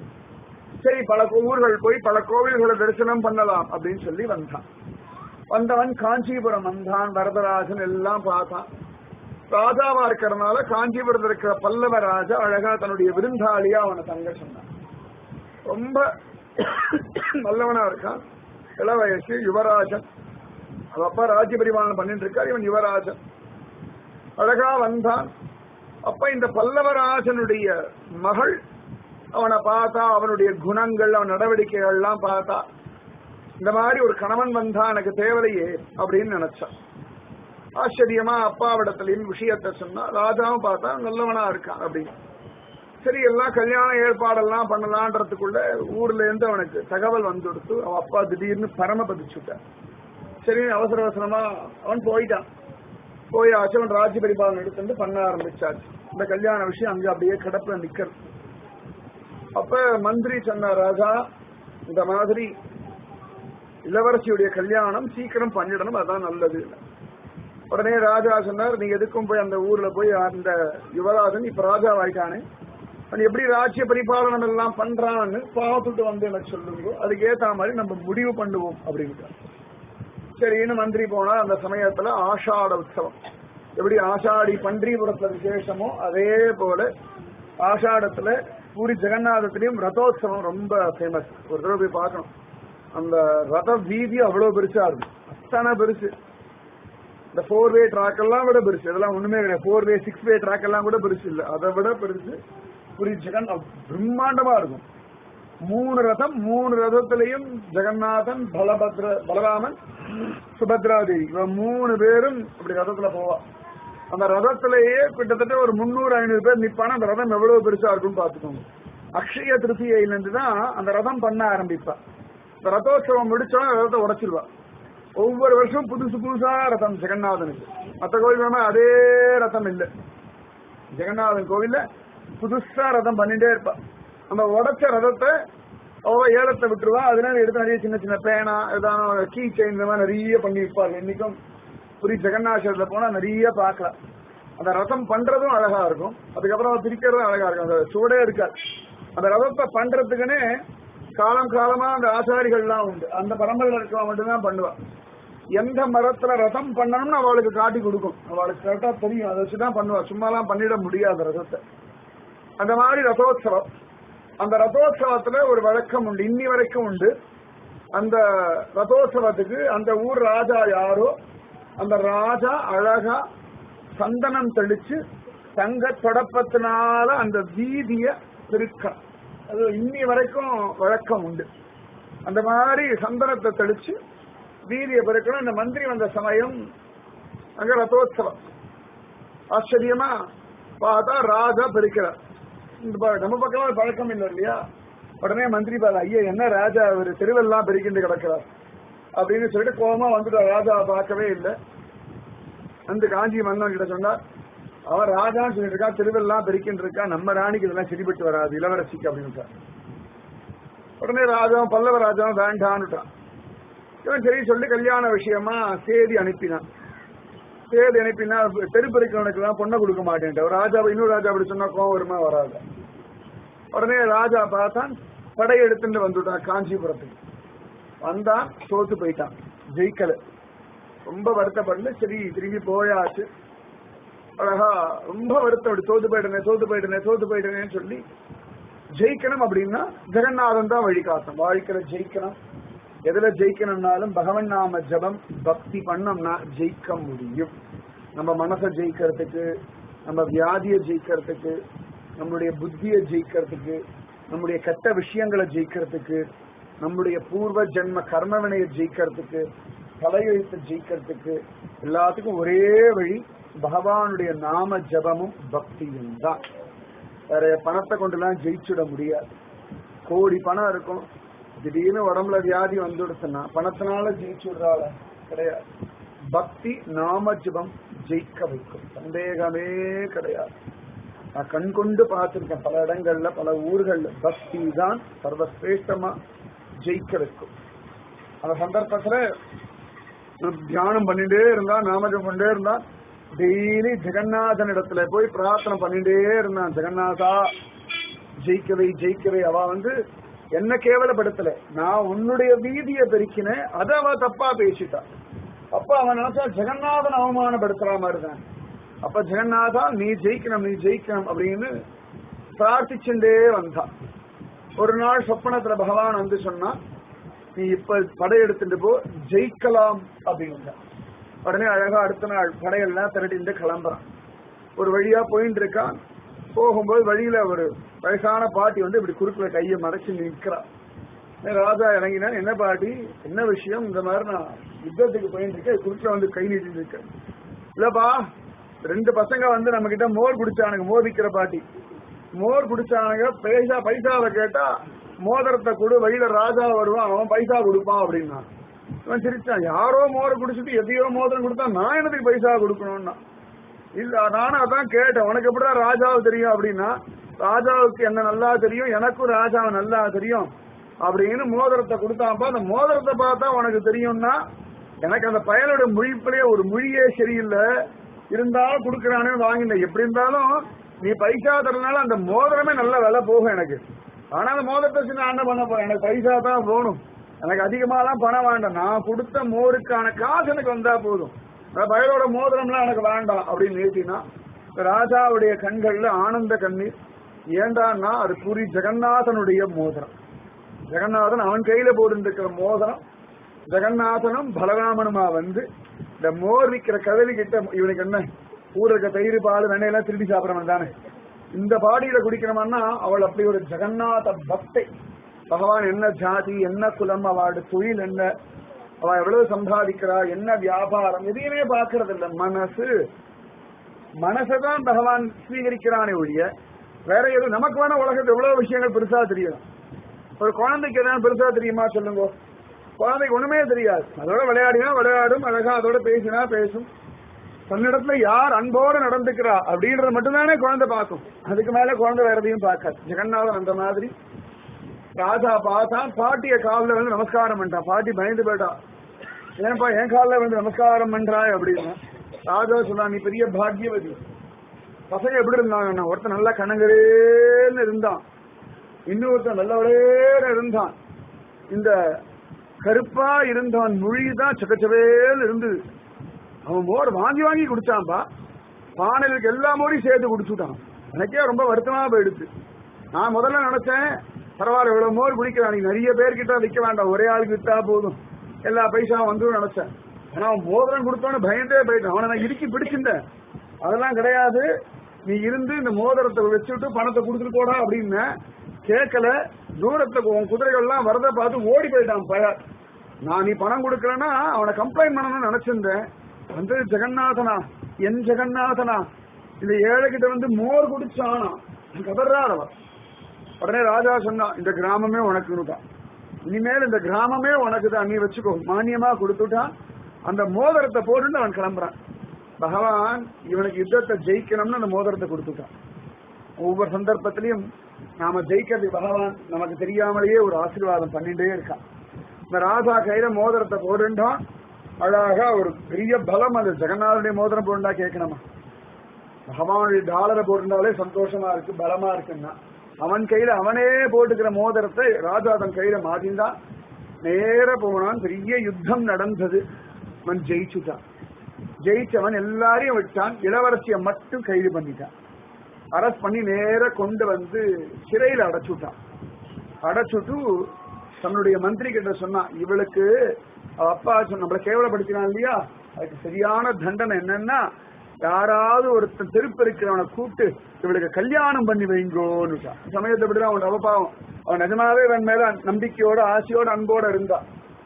சரி பல ஊர்கள் போய் பல கோவில்களை தரிசனம் பண்ணலாம் அப்படின்னு சொல்லி வந்தான் வந்தவன் காஞ்சிபுரம் வந்தான் வரதராஜன் எல்லாம் பார்த்தான் ராஜாவா இருக்கிறதுனால காஞ்சிபுரத்தில் இருக்கிற பல்லவ ராஜா அழகா தன்னுடைய விருந்தாளியா அவனை தங்க சொன்னான் ரொம்ப நல்லவனா இருக்கான் இள வயசு யுவராஜன் அவ அப்பா ராஜ்ய பரிமாணம் பண்ணிட்டு இருக்கார் இவன் யுவராஜன் அழகா வந்தான் அப்ப இந்த பல்லவராஜனுடைய மகள் அவனை பார்த்தா அவனுடைய குணங்கள் அவன் நடவடிக்கைகள் எல்லாம் பார்த்தா இந்த மாதிரி ஒரு கணவன் வந்தா எனக்கு தேவையே அப்படின்னு நினைச்சான் ஆச்சரியமா அப்பாவிடத்திலையும் விஷயத்த சொன்னா ராஜாவும் பார்த்தா நல்லவனா இருக்கான் அப்படின்னு சரி எல்லாம் கல்யாண ஏற்பாடெல்லாம் பண்ணலான்றதுக்குள்ள ஊர்ல இருந்து அவனுக்கு தகவல் வந்து கொடுத்து அவன் அப்பா திடீர்னு பரம பதிச்சுட்டான் சரி அவசர அவசரமா அவன் போயிட்டான் போய் அவன் ராஜ்ய பரிபாலனம் எடுத்துட்டு பண்ண ஆரம்பிச்சாச்சு இந்த கல்யாண விஷயம் அங்க அப்படியே கிடப்புல நிக்கிறது அப்ப மந்திரி சொன்ன ராஜா இந்த மாதிரி இளவரசியுடைய கல்யாணம் சீக்கிரம் பண்ணிடணும் அதான் நல்லது உடனே ராஜா சொன்னார் நீ எதுக்கும் போய் அந்த ஊர்ல போய் அந்த யுவராஜன் இப்ப ராஜா ஆயிட்டானே அவன் எப்படி ராஜ்ய பரிபாலனம் எல்லாம் பண்றான்னு பார்த்துட்டு வந்து எனக்கு சொல்லுங்க அதுக்கு ஏத்த மாதிரி நம்ம முடிவு பண்ணுவோம் அப்படின்ட்டு சரின்னு மந்திரி போனா அந்த சமயத்துல ஆஷாட உற்சவம் எப்படி ஆஷாடி பன்றிபுரத்துல விசேஷமோ அதே போல ஆஷாடத்துல பூரி ஜெகநாதத்திலையும் ரதோத்சவம் ரொம்ப ஃபேமஸ் ஒரு தடவை போய் பார்க்கணும் அந்த ரத வீதி அவ்வளவு பெருசா இருக்கும் அத்தனை பெருசு இந்த ஃபோர் வே ட்ராக் எல்லாம் விட பெருசு இதெல்லாம் ஒண்ணுமே கிடையாது four way six way track எல்லாம் கூட பெருசு இல்ல அதை விட பெருசு புரி ஜெகன் பிரம்மாண்டமா இருக்கும் மூணு ரதம் மூணு ரதத்திலையும் ஜெகநாதன் பலபத்ர பலராமன் சுபத்ரா தேவி இவன் மூணு பேரும் அப்படி ரதத்துல போவா அந்த ரதத்திலேயே கிட்டத்தட்ட ஒரு முன்னூறு ஐநூறு பேர் நிப்பான அந்த ரதம் எவ்வளவு பெருசா இருக்கும்னு பாத்துக்கோங்க அக்ஷய திருத்தியிலிருந்து தான் அந்த ரதம் பண்ண ஆரம்பிப்பா இந்த ரதோத்சவம் முடிச்சோம் ரதத்தை உடைச்சிருவா ஒவ்வொரு வருஷம் புதுசு புதுசா ரதம் ஜெகநாதனுக்கு மற்ற கோவில் வேணா அதே ரதம் இல்ல ஜெகநாதன் கோவில்ல புதுசா ரதம் பண்ணிட்டே இருப்பா அந்த உடைச்ச ரதத்தை அவ ஏலத்தை விட்டுருவா அதனால எடுத்து நிறைய சின்ன சின்ன பேனா ஏதாவது கீ செயின் இந்த மாதிரி நிறைய பண்ணி வைப்பாங்க இன்னைக்கும் புரி ஜெகநாதத்துல போனா நிறைய பார்க்கலாம் அந்த ரதம் பண்றதும் அழகா இருக்கும் அதுக்கப்புறம் அதை பிரிக்கிறதும் அழகா இருக்கும் அந்த சுவடே இருக்காது அந்த ரதத்தை பண்றதுக்குன்னே காலம் காலமா அந்த ஆசாரிகள்லாம் உண்டு அந்த பரம்பரையில் இருக்கவங்க மட்டும்தான் பண்ணுவா எந்த மரத்துல ரதம் பண்ணணும்னு அவளுக்கு காட்டி கொடுக்கும் அவளுக்கு கரெக்டா தெரியும் அதை வச்சுதான் பண்ணுவா சும்மாலாம் பண்ணிட முடியாது ரதத்தை அந்த மாதிரி ரதோத்சவம் அந்த ரதோத்சவத்துல ஒரு வழக்கம் உண்டு இன்னி வரைக்கும் உண்டு அந்த ரதோத்சவத்துக்கு அந்த ஊர் ராஜா யாரோ அந்த ராஜா அழகா சந்தனம் தெளிச்சு தங்க தொடப்பத்தினால அந்த வீதிய பெருக்க அது இன்னி வரைக்கும் வழக்கம் உண்டு அந்த மாதிரி சந்தனத்தை தெளிச்சு வீதியை பெருக்கணும் இந்த மந்திரி வந்த சமயம் அங்க ரதோத்சவம் ஆச்சரியமா பார்த்தா ராஜா பெருக்கிறார் இந்த ப- நம்ம பக்கம் பழக்கம் இல்லை இல்லையா உடனே மந்திரி பாரு ஐயா என்ன ராஜா அவர் தெருவெல்லாம் பெருக்கிண்டு கிடக்கிறார் அப்படின்னு சொல்லிட்டு கோபமா வந்துட்டார் ராஜா பார்க்கவே இல்லை வந்து காஞ்சி மன்னன் கிட்ட சொன்னார் அவன் ராஜான்னு சொல்லிட்டு இருக்கா திருவெல்லாம் பெருக்கின்னு இருக்கா நம்ம ராணிக்கு இதெல்லாம் சரிபட்டு வராது இளவரசிக்கு அப்படின்னு உடனே ராஜாவும் பல்லவ ராஜாவும் வேண்டான்னுட்டான் இவன் சரி சொல்லி கல்யாண விஷயமா சேதி அனுப்பினான் சேதி அனுப்பினா தெருப்பெருக்கவனுக்கு எல்லாம் பொண்ணை கொடுக்க மாட்டேன்ட்டு ஒரு ராஜா இன்னொரு ராஜா அப்படி சொன்னா கோவம் வருமா வராது உடனே ராஜா பார்த்தான் படையெடுத்துட்டு வந்துட்டான் காஞ்சிபுரத்துக்கு வந்தான் தோத்து போயிட்டான் ஜெயிக்கல ரொம்ப வருத்தப்பட்டு சரி திரும்பி போயாச்சு அழகா ரொம்ப வருத்தம் அப்படி தோத்து போயிட்டனே தோத்து போயிட்டனே தோத்து போயிட்டனேன்னு சொல்லி ஜெயிக்கணும் அப்படின்னா ஜெகநாதன் தான் வழி காட்டும் வாழ்க்கையில ஜெயிக்கணும் எதுல ஜெயிக்கணும்னாலும் பகவன் நாம ஜபம் பக்தி பண்ணோம்னா ஜெயிக்க முடியும் நம்ம மனசை ஜெயிக்கிறதுக்கு நம்ம வியாதியை ஜெயிக்கிறதுக்கு நம்மளுடைய புத்தியை ஜெயிக்கிறதுக்கு நம்முடைய கெட்ட விஷயங்களை ஜெயிக்கிறதுக்கு நம்முடைய பூர்வ ஜென்ம கர்மவினையை ஜெயிக்கிறதுக்கு தலையெழுத்தை ஜெயிக்கிறதுக்கு எல்லாத்துக்கும் ஒரே வழி பகவானுடைய நாம ஜபமும் பக்தியும் தான் வேற பணத்தை கொண்டுலாம் ஜெயிச்சுட முடியாது கோடி பணம் இருக்கும் திடீர்னு உடம்புல வியாதி வந்துடுச்சுன்னா பணத்தினால ஜெயிச்சுடுறாள கிடையாது பக்தி நாம ஜபம் ஜெயிக்க வைக்கும் சந்தேகமே கிடையாது நான் கண் கொண்டு பார்த்திருக்கேன் பல இடங்கள்ல பல ஊர்கள்ல பக்தி தான் சர்வசிரேஷ்டமா ஜெயிக்க வைக்கும் அந்த சந்தர்ப்பத்துல ஒரு தியானம் பண்ணிட்டே இருந்தா நாமஜம் பண்ணிட்டே இருந்தா டெய்லி ஜெகநாதன் இடத்துல போய் பிரார்த்தனை பண்ணிட்டே இருந்தான் ஜெகநாதா ஜெயிக்கவை ஜெயிக்கவை அவ வந்து என்ன கேவலப்படுத்தல நான் உன்னுடைய வீதியை பெருக்கினேன் அதை அவ தப்பா பேசிட்டா அப்ப அவன் நினைச்சா ஜெகநாதன் அவமானப்படுத்துற மாதிரி தான் அப்ப ஜெகநாதா நீ ஜெயிக்கணும் நீ ஜெயிக்கணும் அப்படின்னு பிரார்த்திச்சுட்டே வந்தான் ஒரு நாள் சொப்பனத்துல பகவான் வந்து சொன்னா நீ இப்ப படையெடுத்துட்டு போ ஜெயிக்கலாம் அப்படின்னு உடனே அழகா அடுத்த நாள் படையெல்லாம் திரட்டிட்டு கிளம்புறான் ஒரு வழியா போயிட்டு இருக்கான் போகும்போது வழியில ஒரு வயசான பாட்டி வந்து இப்படி குறுக்குல கையை மறைச்சு நிக்கிறா ராஜா இறங்கினா என்ன பாட்டி என்ன விஷயம் இந்த மாதிரி நான் யுத்தத்துக்கு போயிட்டு இருக்கேன் குறுக்குல வந்து கை நீட்டிட்டு இருக்கேன் இல்லப்பா ரெண்டு பசங்க வந்து நம்ம கிட்ட மோர் குடிச்சானுங்க மோர் விக்கிற பாட்டி மோர் குடிச்சானுங்க பைசா பைசாவை கேட்டா மோதிரத்தை கொடு வழியில ராஜா வருவான் அவன் பைசா கொடுப்பான் அப்படின்னா இவன் சிரிச்சான் யாரோ மோர் குடிச்சிட்டு எதையோ மோதிரம் கொடுத்தா நான் என்னதுக்கு பைசா கொடுக்கணும்னா இல்ல நானும் அதான் கேட்டேன் உனக்கு எப்படிடா ராஜாவை தெரியும் அப்படின்னா ராஜாவுக்கு என்ன நல்லா தெரியும் எனக்கும் ராஜாவை நல்லா தெரியும் அப்படின்னு மோதிரத்தை கொடுத்தாப்பா அந்த மோதிரத்தை பார்த்தா உனக்கு தெரியும்னா எனக்கு அந்த பயனோட மொழிப்பிலேயே ஒரு மொழியே சரியில்லை இருந்தாலும் கொடுக்கறானே வாங்கினேன் எப்படி இருந்தாலும் நீ பைசா தரனால அந்த மோதிரமே நல்ல விலை போகும் எனக்கு ஆனா அந்த மோதிரத்தை வச்சு நான் என்ன பண்ண போறேன் எனக்கு பைசா தான் போகணும் எனக்கு அதிகமாலாம் பணம் வேண்டாம் நான் கொடுத்த மோருக்கான காசு எனக்கு வந்தா போதும் அதாவது பயலோட மோதிரம்லாம் எனக்கு வேண்டாம் அப்படின்னு நிறுத்தினா ராஜாவுடைய கண்கள்ல ஆனந்த கண்ணீர் ஏண்டான்னா அது பூரி ஜெகநாதனுடைய மோதிரம் ஜெகநாதன் அவன் கையில போட்டுருக்கிற மோதிரம் ஜெகநாதனும் பலராமனுமா வந்து இந்த மோர் விற்கிற கதவி கிட்ட இவனுக்கு என்ன ஊர் இருக்க தயிர் பால் வெண்ணெய் எல்லாம் திருடி சாப்பிடறவன் தானே இந்த பாடியில குடிக்கிறவன்னா அவள் அப்படி ஒரு ஜெகநாத பக்தை பகவான் என்ன ஜாதி என்ன குலம் அவளோட தொழில் என்ன அவ எவ்வளவு சம்பாதிக்கிறா என்ன வியாபாரம் எதையுமே பாக்குறது இல்ல மனசு மனசைதான் பகவான் ஸ்வீகரிக்கிறானே ஒழிய வேற எதுவும் நமக்கு வேணா உலகத்துல எவ்வளவு விஷயங்கள் பெருசா தெரியும் ஒரு குழந்தைக்கு எதாவது பெருசா தெரியுமா சொல்லுங்க குழந்தைக்கு ஒண்ணுமே தெரியாது அதோட விளையாடினா விளையாடும் அழகா அதோட பேசினா பேசும் தன்னிடத்துல யார் அன்போடு நடந்துக்கிறா அப்படின்றது மட்டும்தானே குழந்தை பார்க்கும் அதுக்கு மேல குழந்தை வேற எதையும் பார்க்காது ஜெகநாதன் அந்த மாதிரி ராஜா பார்த்தா பாட்டிய காலில் வந்து நமஸ்காரம் பண்ணிட்டான் பாட்டி பயந்து போயிட்டா ஏன்பா என் காலில் வந்து நமஸ்காரம் பண்றாய் அப்படின்னு ராஜா சொன்னா நீ பெரிய பாக்கியவதி பசங்க எப்படி இருந்தாங்கன்னா ஒருத்தன் நல்லா கணங்கரேன்னு இருந்தான் இன்னொருத்தன் நல்லவரேன்னு இருந்தான் இந்த கருப்பா இருந்தவன் மொழிதான் சக்கச்சவேன்னு இருந்தது அவன் மோர் வாங்கி வாங்கி குடிச்சான்பா பானைகளுக்கு எல்லா மோரையும் சேர்த்து குடிச்சுட்டான் எனக்கே ரொம்ப வருத்தமா போயிடுச்சு நான் முதல்ல நினைச்சேன் பரவாயில்ல இவ்வளவு மோர் குடிக்கிறான் நீ நிறைய பேர்கிட்ட விற்க வேண்டாம் ஒரே ஆளுக்கு வித்தா போதும் எல்லா பைசாவும் வந்துடும் நினைச்சேன் ஆனா அவன் மோதிரம் கொடுத்தோன்னு பயந்தே போயிட்டான் அவனை நான் இறுக்கி பிடிச்சிருந்தேன் அதெல்லாம் கிடையாது நீ இருந்து இந்த மோதிரத்தை வச்சுட்டு பணத்தை கொடுத்துட்டு போடா அப்படின்னு கேட்கல தூரத்துல உன் குதிரைகள்லாம் வரத பார்த்து ஓடி போயிட்டான் பய நான் நீ பணம் கொடுக்கலன்னா அவனை கம்ப்ளைண்ட் பண்ணணும்னு நினைச்சிருந்தேன் வந்து ஜெகநாதனா என் ஜெகநாதனா இந்த ஏழை கிட்ட வந்து மோர் குடிச்சானா கதறார் அவன் உடனே ராஜா சொன்னான் இந்த கிராமமே உனக்கு தான் இனிமேல் இந்த கிராமமே உனக்கு தான் நீ வச்சுக்கோ மானியமா கொடுத்துட்டான் அந்த மோதிரத்தை போட்டுட்டு அவன் கிளம்புறான் பகவான் இவனுக்கு யுத்தத்தை ஜெயிக்கணும்னு அந்த மோதிரத்தை கொடுத்துட்டான் ஒவ்வொரு சந்தர்ப்பத்திலையும் நாம ஜெயிக்கிறது பகவான் நமக்கு தெரியாமலேயே ஒரு ஆசீர்வாதம் பண்ணிட்டே இருக்கான் இந்த ராஜா கையில மோதிரத்தை போட்டுட்டான் அழகா ஒரு பெரிய பலம் அந்த ஜெகநாதனுடைய மோதிரம் போட்டுண்டா கேட்கணுமா பகவானுடைய டாலரை போட்டுட்டாலே சந்தோஷமா இருக்கு பலமா இருக்குன்னா அவன் கையில அவனே போட்டுக்கிற மோதிரத்தை ராஜா தன் கையில மாட்டின்தான் நேர போனான் பெரிய யுத்தம் நடந்தது அவன் ஜெயிச்சுட்டான் ஜெயிச்சவன் எல்லாரையும் விட்டான் இளவரசியை மட்டும் கைது பண்ணிட்டான் அரெஸ்ட் பண்ணி நேர கொண்டு வந்து சிறையில அடைச்சுட்டான் அடைச்சுட்டு தன்னுடைய மந்திரி கிட்ட சொன்னான் இவளுக்கு அவ அப்பா சொன்ன நம்மள கேவலப்படுத்தினான் இல்லையா அதுக்கு சரியான தண்டனை என்னன்னா யாராவது ஒருத்தன் தெருப்பு இருக்கிறவனை கூப்பிட்டு இவளுக்கு கல்யாணம் பண்ணி வைங்கோன்னு சமயத்தை விட்டுதான் அவன் அவபாவம் அவன் நிஜமாவே இவன் மேல நம்பிக்கையோட ஆசையோட அன்போட இருந்தா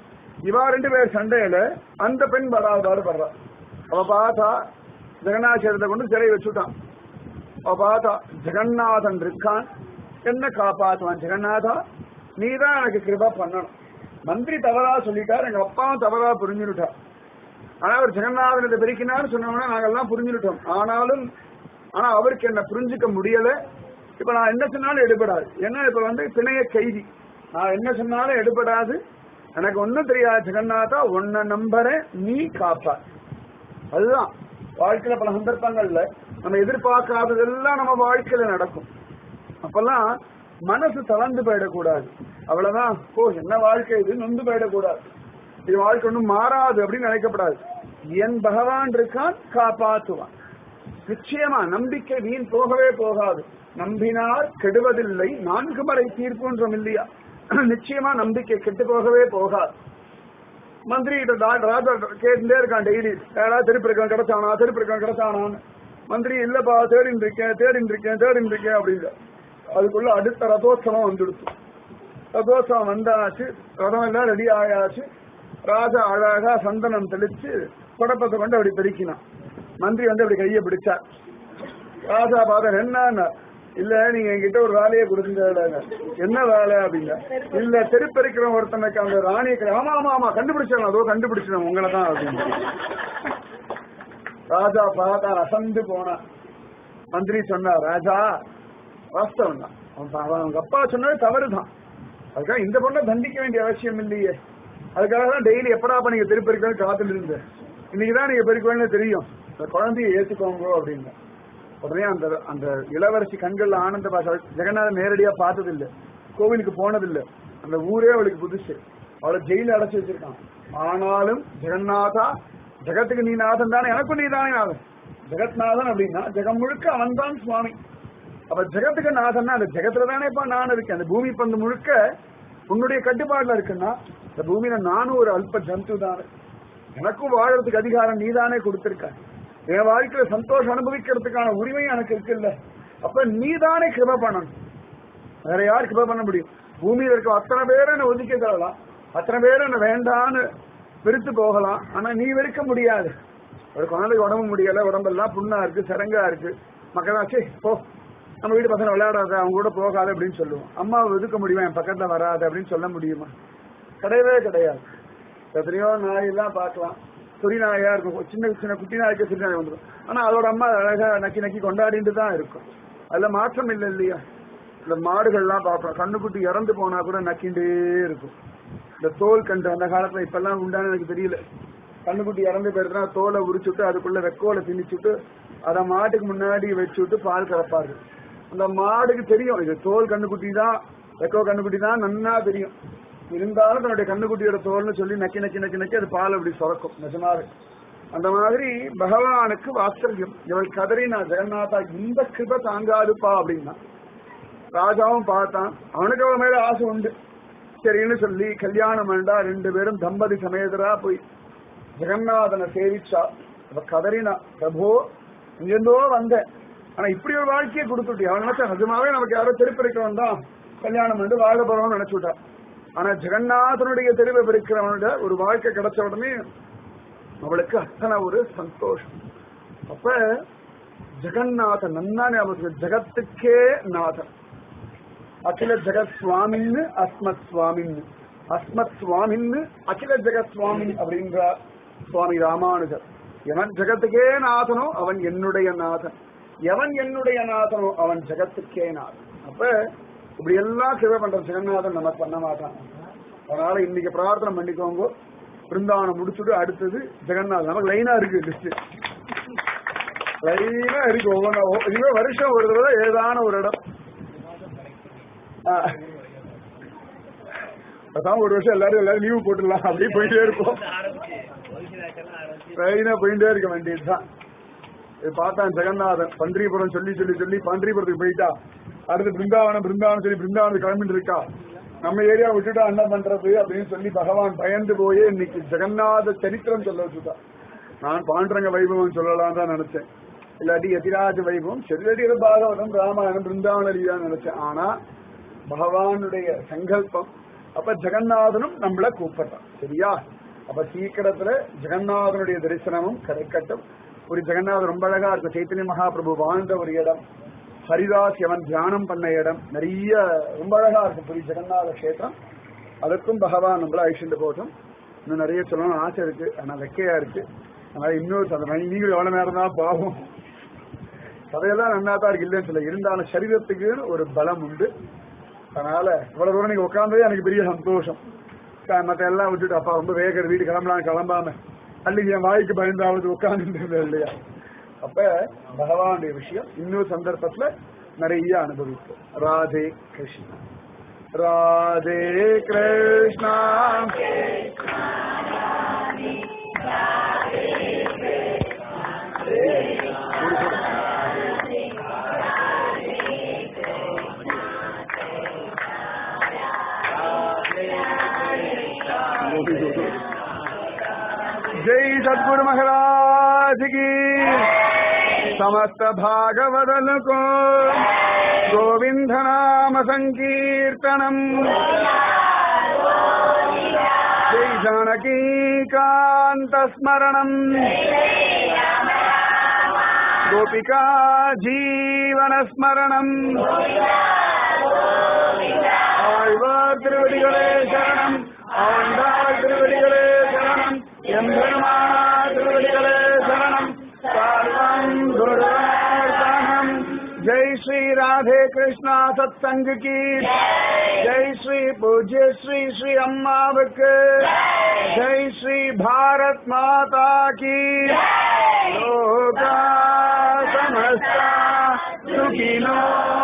இவா ரெண்டு பேர் சண்டையில அந்த பெண் படாதாடு படுறா அவ பார்த்தா ஜெகநாதத்தை கொண்டு சிறை வச்சுட்டான் அவ பார்த்தா ஜெகநாதன் இருக்கான் என்ன காப்பாத்துவான் ஜெகநாதா நீதான் எனக்கு கிருபா பண்ணணும் மந்திரி தவறா சொல்லிட்டார் எங்க அப்பாவும் தவறா புரிஞ்சுட்டா ஆனா அவர் ஜெகநாதன் இதை பெருக்கினான்னு சொன்னோம்னா நாங்கெல்லாம் புரிஞ்சுட்டோம் ஆனாலும் ஆனா அவருக்கு என்ன புரிஞ்சுக்க முடியல இப்ப நான் என்ன சொன்னாலும் எடுபடாது ஏன்னா இப்ப வந்து பிணைய கைதி நான் என்ன சொன்னாலும் எடுபடாது எனக்கு ஒண்ணும் தெரியாது ஜெகநாதா உன்னை நம்புறேன் நீ காப்பா அதுதான் வாழ்க்கையில பல சந்தர்ப்பங்கள்ல நம்ம எதிர்பார்க்காததெல்லாம் நம்ம வாழ்க்கையில நடக்கும் அப்பெல்லாம் மனசு தளர்ந்து போயிடக்கூடாது அவ்வளவுதான் ஓ என்ன வாழ்க்கை இது நொந்து போயிடக்கூடாது இது வாழ்க்கை ஒன்றும் மாறாது அப்படின்னு நினைக்கப்படாது என் பகவான் இருக்கான் காப்பாத்துவான் நிச்சயமா நம்பிக்கை வீண் போகவே போகாது நம்பினார் கெடுவதில்லை நான்கு மறை தீர்ப்புன்றோம் இல்லையா நிச்சயமா நம்பிக்கை கெட்டு போகவே போகாது மந்திரி கிட்ட டா- ராஜா கேட்டுட்டே இருக்கான் டெய்லி யாராவது திருப்பி இருக்கான் கிடைச்சானா திருப்பி இருக்கான் கிடைச்சானான்னு மந்திரி இல்லப்பா தேடின்னு இருக்கேன் தேடின்னு இருக்கேன் தேடின்னு இருக்கேன் அப்படின்னு அதுக்குள்ள அடுத்த ரதோத்சவம் வந்துடுச்சு ரதோத்சவம் வந்தாச்சு ரதம் எல்லாம் ரெடி ஆயாச்சு ராஜா அழகா சந்தனம் தெளிச்சு குடப்பத்தை கொண்டு அப்படி பெருக்கினான் மந்திரி வந்து அப்படி கையை பிடிச்சார் ராஜா பார்த்தா என்ன இல்ல நீங்க என்கிட்ட ஒரு வேலையை கொடுத்துங்க என்ன வேலை அப்படிங்க இல்ல தெருப்பெருக்கிற ஒருத்தனுக்கு அந்த ராணியை கிடை- ஆமா ஆமா ஆமா கண்டுபிடிச்சாங்க அதோ கண்டுபிடிச்சிடும் உங்களை தான் அப்படின்னு ராஜா பார்த்தா அசந்து போனான் மந்திரி சொன்னார் ராஜா வாஸ்தவம் தான் அவன் பா- அவங்க அப்பா சொன்னது தவறுதான் அதுக்காக இந்த பொண்ணை தண்டிக்க வேண்டிய அவசியம் இல்லையே அதுக்காக தான் டெய்லி எப்படா அப்ப நீங்க திருப்பெருக்கணும் காத்துட்டு இருந்தேன் இன்னைக்கு தான் நீங்க பெருக்கணும்னு தெரியும் இந்த குழந்தைய ஏத்துக்கோங்க அப்படின்னு உடனே அந்த அந்த இளவரசி கண்கள்ல ஆனந்த பாஷா ஜெகநாதன் நேரடியா பார்த்ததில்லை கோவிலுக்கு போனதில்லை அந்த ஊரே அவளுக்கு புதுசு அவளை ஜெயில அடைச்சு வச்சிருக்கான் ஆனாலும் ஜெகநாதா ஜெகத்துக்கு நீ நாதன் தானே எனக்கும் நீ தானே நாதன் ஜெகத்நாதன் அப்படின்னா ஜெகம் முழுக்க அவன் தான் சுவாமி அப்ப ஜெகத்துக்கு நாதன்னா அந்த ஜெகத்துல தானேப்பா நான் இருக்கேன் அந்த பூமி பந்து முழுக்க உன்னுடைய கட்டுப்பாடுல இருக்குன்னா இந்த பூமியில நானும் ஒரு அல்ப ஜந்து தானே எனக்கும் வாழறதுக்கு அதிகாரம் நீதானே கொடுத்திருக்க என் வாழ்க்கையில சந்தோஷம் அனுபவிக்கிறதுக்கான உரிமை எனக்கு இருக்குல்ல அப்ப நீதானே கிருப பண்ணணும் வேற யார் கிருப பண்ண முடியும் பூமியில இருக்க அத்தனை பேரை என்ன ஒதுக்கி தரலாம் அத்தனை பேரை என்ன வேண்டான்னு வெறுத்து போகலாம் ஆனா நீ வெறுக்க முடியாது ஒரு குழந்தைக்கு உடம்பு முடியல உடம்பெல்லாம் புண்ணா இருக்கு சரங்கா இருக்கு மக்களாச்சு போ நம்ம வீட்டு பசங்க விளையாடாத அவங்க கூட போகாத அப்படின்னு சொல்லுவோம் அம்மாவை ஒதுக்க முடியுமா என் பக்கத்துல வராது அப்படின்னு சொல்ல முடியுமா கிடையவே கிடையாது எத்தனையோ நாயெல்லாம் பார்க்கலாம் சொறி நாயா இருக்கும் சின்ன சின்ன குட்டி நாய்க்கு சிறு நாய் வந்துடும் ஆனா அதோட அம்மா அழகா நக்கி நக்கி கொண்டாடிட்டு தான் இருக்கும் அதுல மாற்றம் இல்லை இல்லையா இந்த மாடுகள்லாம் பார்ப்போம் கண்ணுக்குட்டி இறந்து போனா கூட நக்கிண்டே இருக்கும் இந்த தோல் கண்டு அந்த காலத்துல இப்பெல்லாம் உண்டான எனக்கு தெரியல கண்ணுக்குட்டி இறந்து போயிருந்தா தோலை உரிச்சுட்டு அதுக்குள்ள வெக்கோலை திணிச்சுட்டு அதை மாட்டுக்கு முன்னாடி வச்சுட்டு பால் கறப்பாரு அந்த மாடுக்கு தெரியும் இது தோல் கண்ணுக்குட்டி தான் வெக்கோ கண்ணுக்குட்டி தான் நன்னா தெரியும் இருந்தாலும் தன்னுடைய கண்ணுக்குட்டியோட தோல்னு சொல்லி நக்கி நக்கி நக்கி நக்கி அது பால் அப்படி சுரக்கும் நிஜமாவே அந்த மாதிரி பகவானுக்கு வாத்சல்யம் இவள் கதறினா ஜெகநாதா இந்த கிருப தாங்காதுப்பா அப்படின்னா ராஜாவும் பார்த்தான் அவனுக்கு அவன் மேல ஆசை உண்டு சரின்னு சொல்லி கல்யாணம் வேண்டா ரெண்டு பேரும் தம்பதி சமேதரா போய் ஜெகநாதனை சேவிச்சா அவ கதறினா பிரபோ இங்கிருந்தோ வந்தேன் ஆனா இப்படி ஒரு வாழ்க்கையை கொடுத்துட்டி அவன் நினைச்சா நிஜமாவே நமக்கு யாரோ திருப்பி வந்தான் கல்யாணம் பண்ணி வாழ போறோம்னு நினைச்சுட்டா ஆனா ஜெகநாதனுடைய தெருவை பெருக்கிறவனோட ஒரு வாழ்க்கை கிடைச்ச உடனே அவளுக்கு அத்தனை ஒரு சந்தோஷம் அப்ப ஜெகநாதன் நன்னா ஞாபகம் ஜெகத்துக்கே நாதன் அகில ஜெகத் சுவாமின்னு அஸ்மத் சுவாமின்னு அஸ்மத் சுவாமின்னு அகில ஜெகத் சுவாமி அப்படின்ற சுவாமி ராமானுஜர் எவன் ஜெகத்துக்கே நாதனோ அவன் என்னுடைய நாதன் எவன் என்னுடைய நாதனோ அவன் ஜெகத்துக்கே நாதன் அப்ப இப்படி எல்லாம் சேவை பண்ற ஜெகநாதன் நமக்கு பண்ண மாட்டான் அதனால இன்னைக்கு பிரார்த்தனை பண்ணிக்கோங்க பிருந்தாவனம் முடிச்சுட்டு அடுத்தது ஜெகநாதன் நமக்கு லைனா இருக்கு லிஸ்ட் லைனா இருக்கு ஒவ்வொன்றும் இதுவே வருஷம் ஒரு தடவை ஏதான ஒரு இடம் ஆ. அதான் ஒரு வருஷம் எல்லாரும் எல்லாரும் லீவு போட்டுடலாம் அப்படியே போயிட்டே இருப்போம் லைனா போயிட்டே இருக்க வேண்டியதுதான் இது பார்த்தான் ஜெகநாதன் பன்றிபுரம் சொல்லி சொல்லி சொல்லி பன்றிபுரத்துக்கு போயிட்டா அடுத்து பிருந்தாவனம் பிருந்தாவனம் சொல்லி பிருந்தாவனம் கிளம்பிட்டு இருக்கா நம்ம ஏரியா விட்டுட்டா என்ன பண்றது அப்படின்னு சொல்லி பகவான் பயந்து போயே இன்னைக்கு ஜெகநாத சரித்திரம் சொல்ல வச்சுட்டா நான் பாண்டரங்க வைபவம் சொல்லலாம் தான் நினைச்சேன் இல்லாட்டி எதிராஜ வைபவம் செல்லடி பாகவதம் ராமாயணம் பிருந்தாவன லீலான்னு நினைச்சேன் ஆனா பகவானுடைய சங்கல்பம் அப்ப ஜெகநாதனும் நம்மள கூப்பிடுறான் சரியா அப்ப சீக்கிரத்துல ஜெகநாதனுடைய தரிசனமும் கிடைக்கட்டும் ஒரு ஜெகநாதர் ரொம்ப அழகா இருக்கும் சைத்தன்ய மகாபிரபு வாழ்ந்த ஒரு இடம் ஹரிதாஸ் எவன் தியானம் பண்ண இடம் நிறைய ரொம்ப அழகா இருக்கும் புரி ஜெகநாத கஷேத்திரம் அதுக்கும் பகவான் நம்மள அழிச்சுட்டு போகட்டும் இன்னும் நிறைய சொல்லணும்னு ஆசை இருக்கு ஆனா வெக்கையா இருக்கு அதனால இன்னொரு அந்த நீங்களும் எவ்வளவு நேரம் தான் பாவம் கதையெல்லாம் நன்னா தான் இருக்கு இல்லைன்னு சொல்ல இருந்தாலும் சரீரத்துக்குன்னு ஒரு பலம் உண்டு அதனால இவ்வளவு தூரம் நீங்க உட்கார்ந்ததே எனக்கு பெரிய சந்தோஷம் க- மத்த எல்லாம் விட்டுட்டு அப்பா ரொம்ப வேகர் வீடு கிளம்பலாம் கிளம்பாம அன்னைக்கு என் வாய்க்கு பயந்தாவது உட்கார்ந்து இல்லையா அப்ப பகவானுடைய விஷயம் இன்னொரு சந்தர்ப்பத்துல நிறைய அனுபவிப்போம் ராதே கிருஷ்ணா ராதே கிருஷ்ணா जय सदगुरु महाराज की समस्त भागवदल को गोविंद नाम संकीर्तनम जय जानकी कांत स्मरणम गोपिका जीवन स्मरणम ஆழ்வார் திருவடிகளே சரணம் ஆண்டாள் திருவடிகளே சரணம் எம்பெருமானா திருவடிகளே சரணம் சர்வம் குருவார்ப்பணம் ஜெய் ஸ்ரீ ராதே கிருஷ்ணா சத்சங்க கி ஜெய் ஸ்ரீ பூஜ்ய ஸ்ரீ ஸ்ரீ அம்மாவுக்கு ஜெய் ஸ்ரீ பாரத் மாதா கி லோகா சமஸ்தா சுகினோ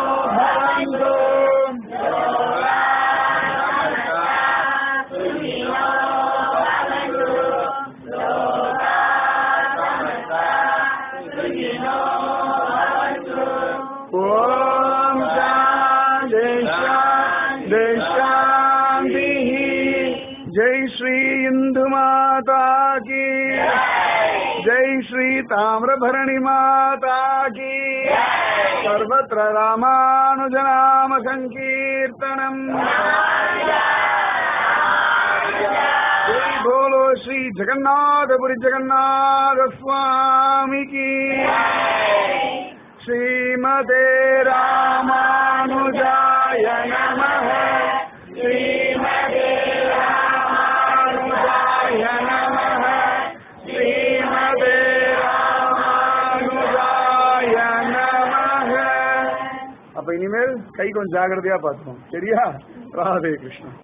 பவந்தோ ஓம் சாந்தி சாந்தி சாந்தி ஜெய் ஸ்ரீ இந்து மாதா கி ஜெய் ஸ்ரீ தாமிரபரணி மாதா கி सर्वत्र रामानुजनाम सङ्कीर्तनम् जय बोलो श्री जगन्नाथपुरी जगन्नाथ स्वामी की श्रीमते रामानुजाय नमः श्रीमते रामानुजाय नमः श्रीमते ராமானுஜாய நமக அப்ப இனிமேல் கை கொஞ்சம் ஜாகிரதையா பார்த்துக்கோம் சரியா ராதே கிருஷ்ணா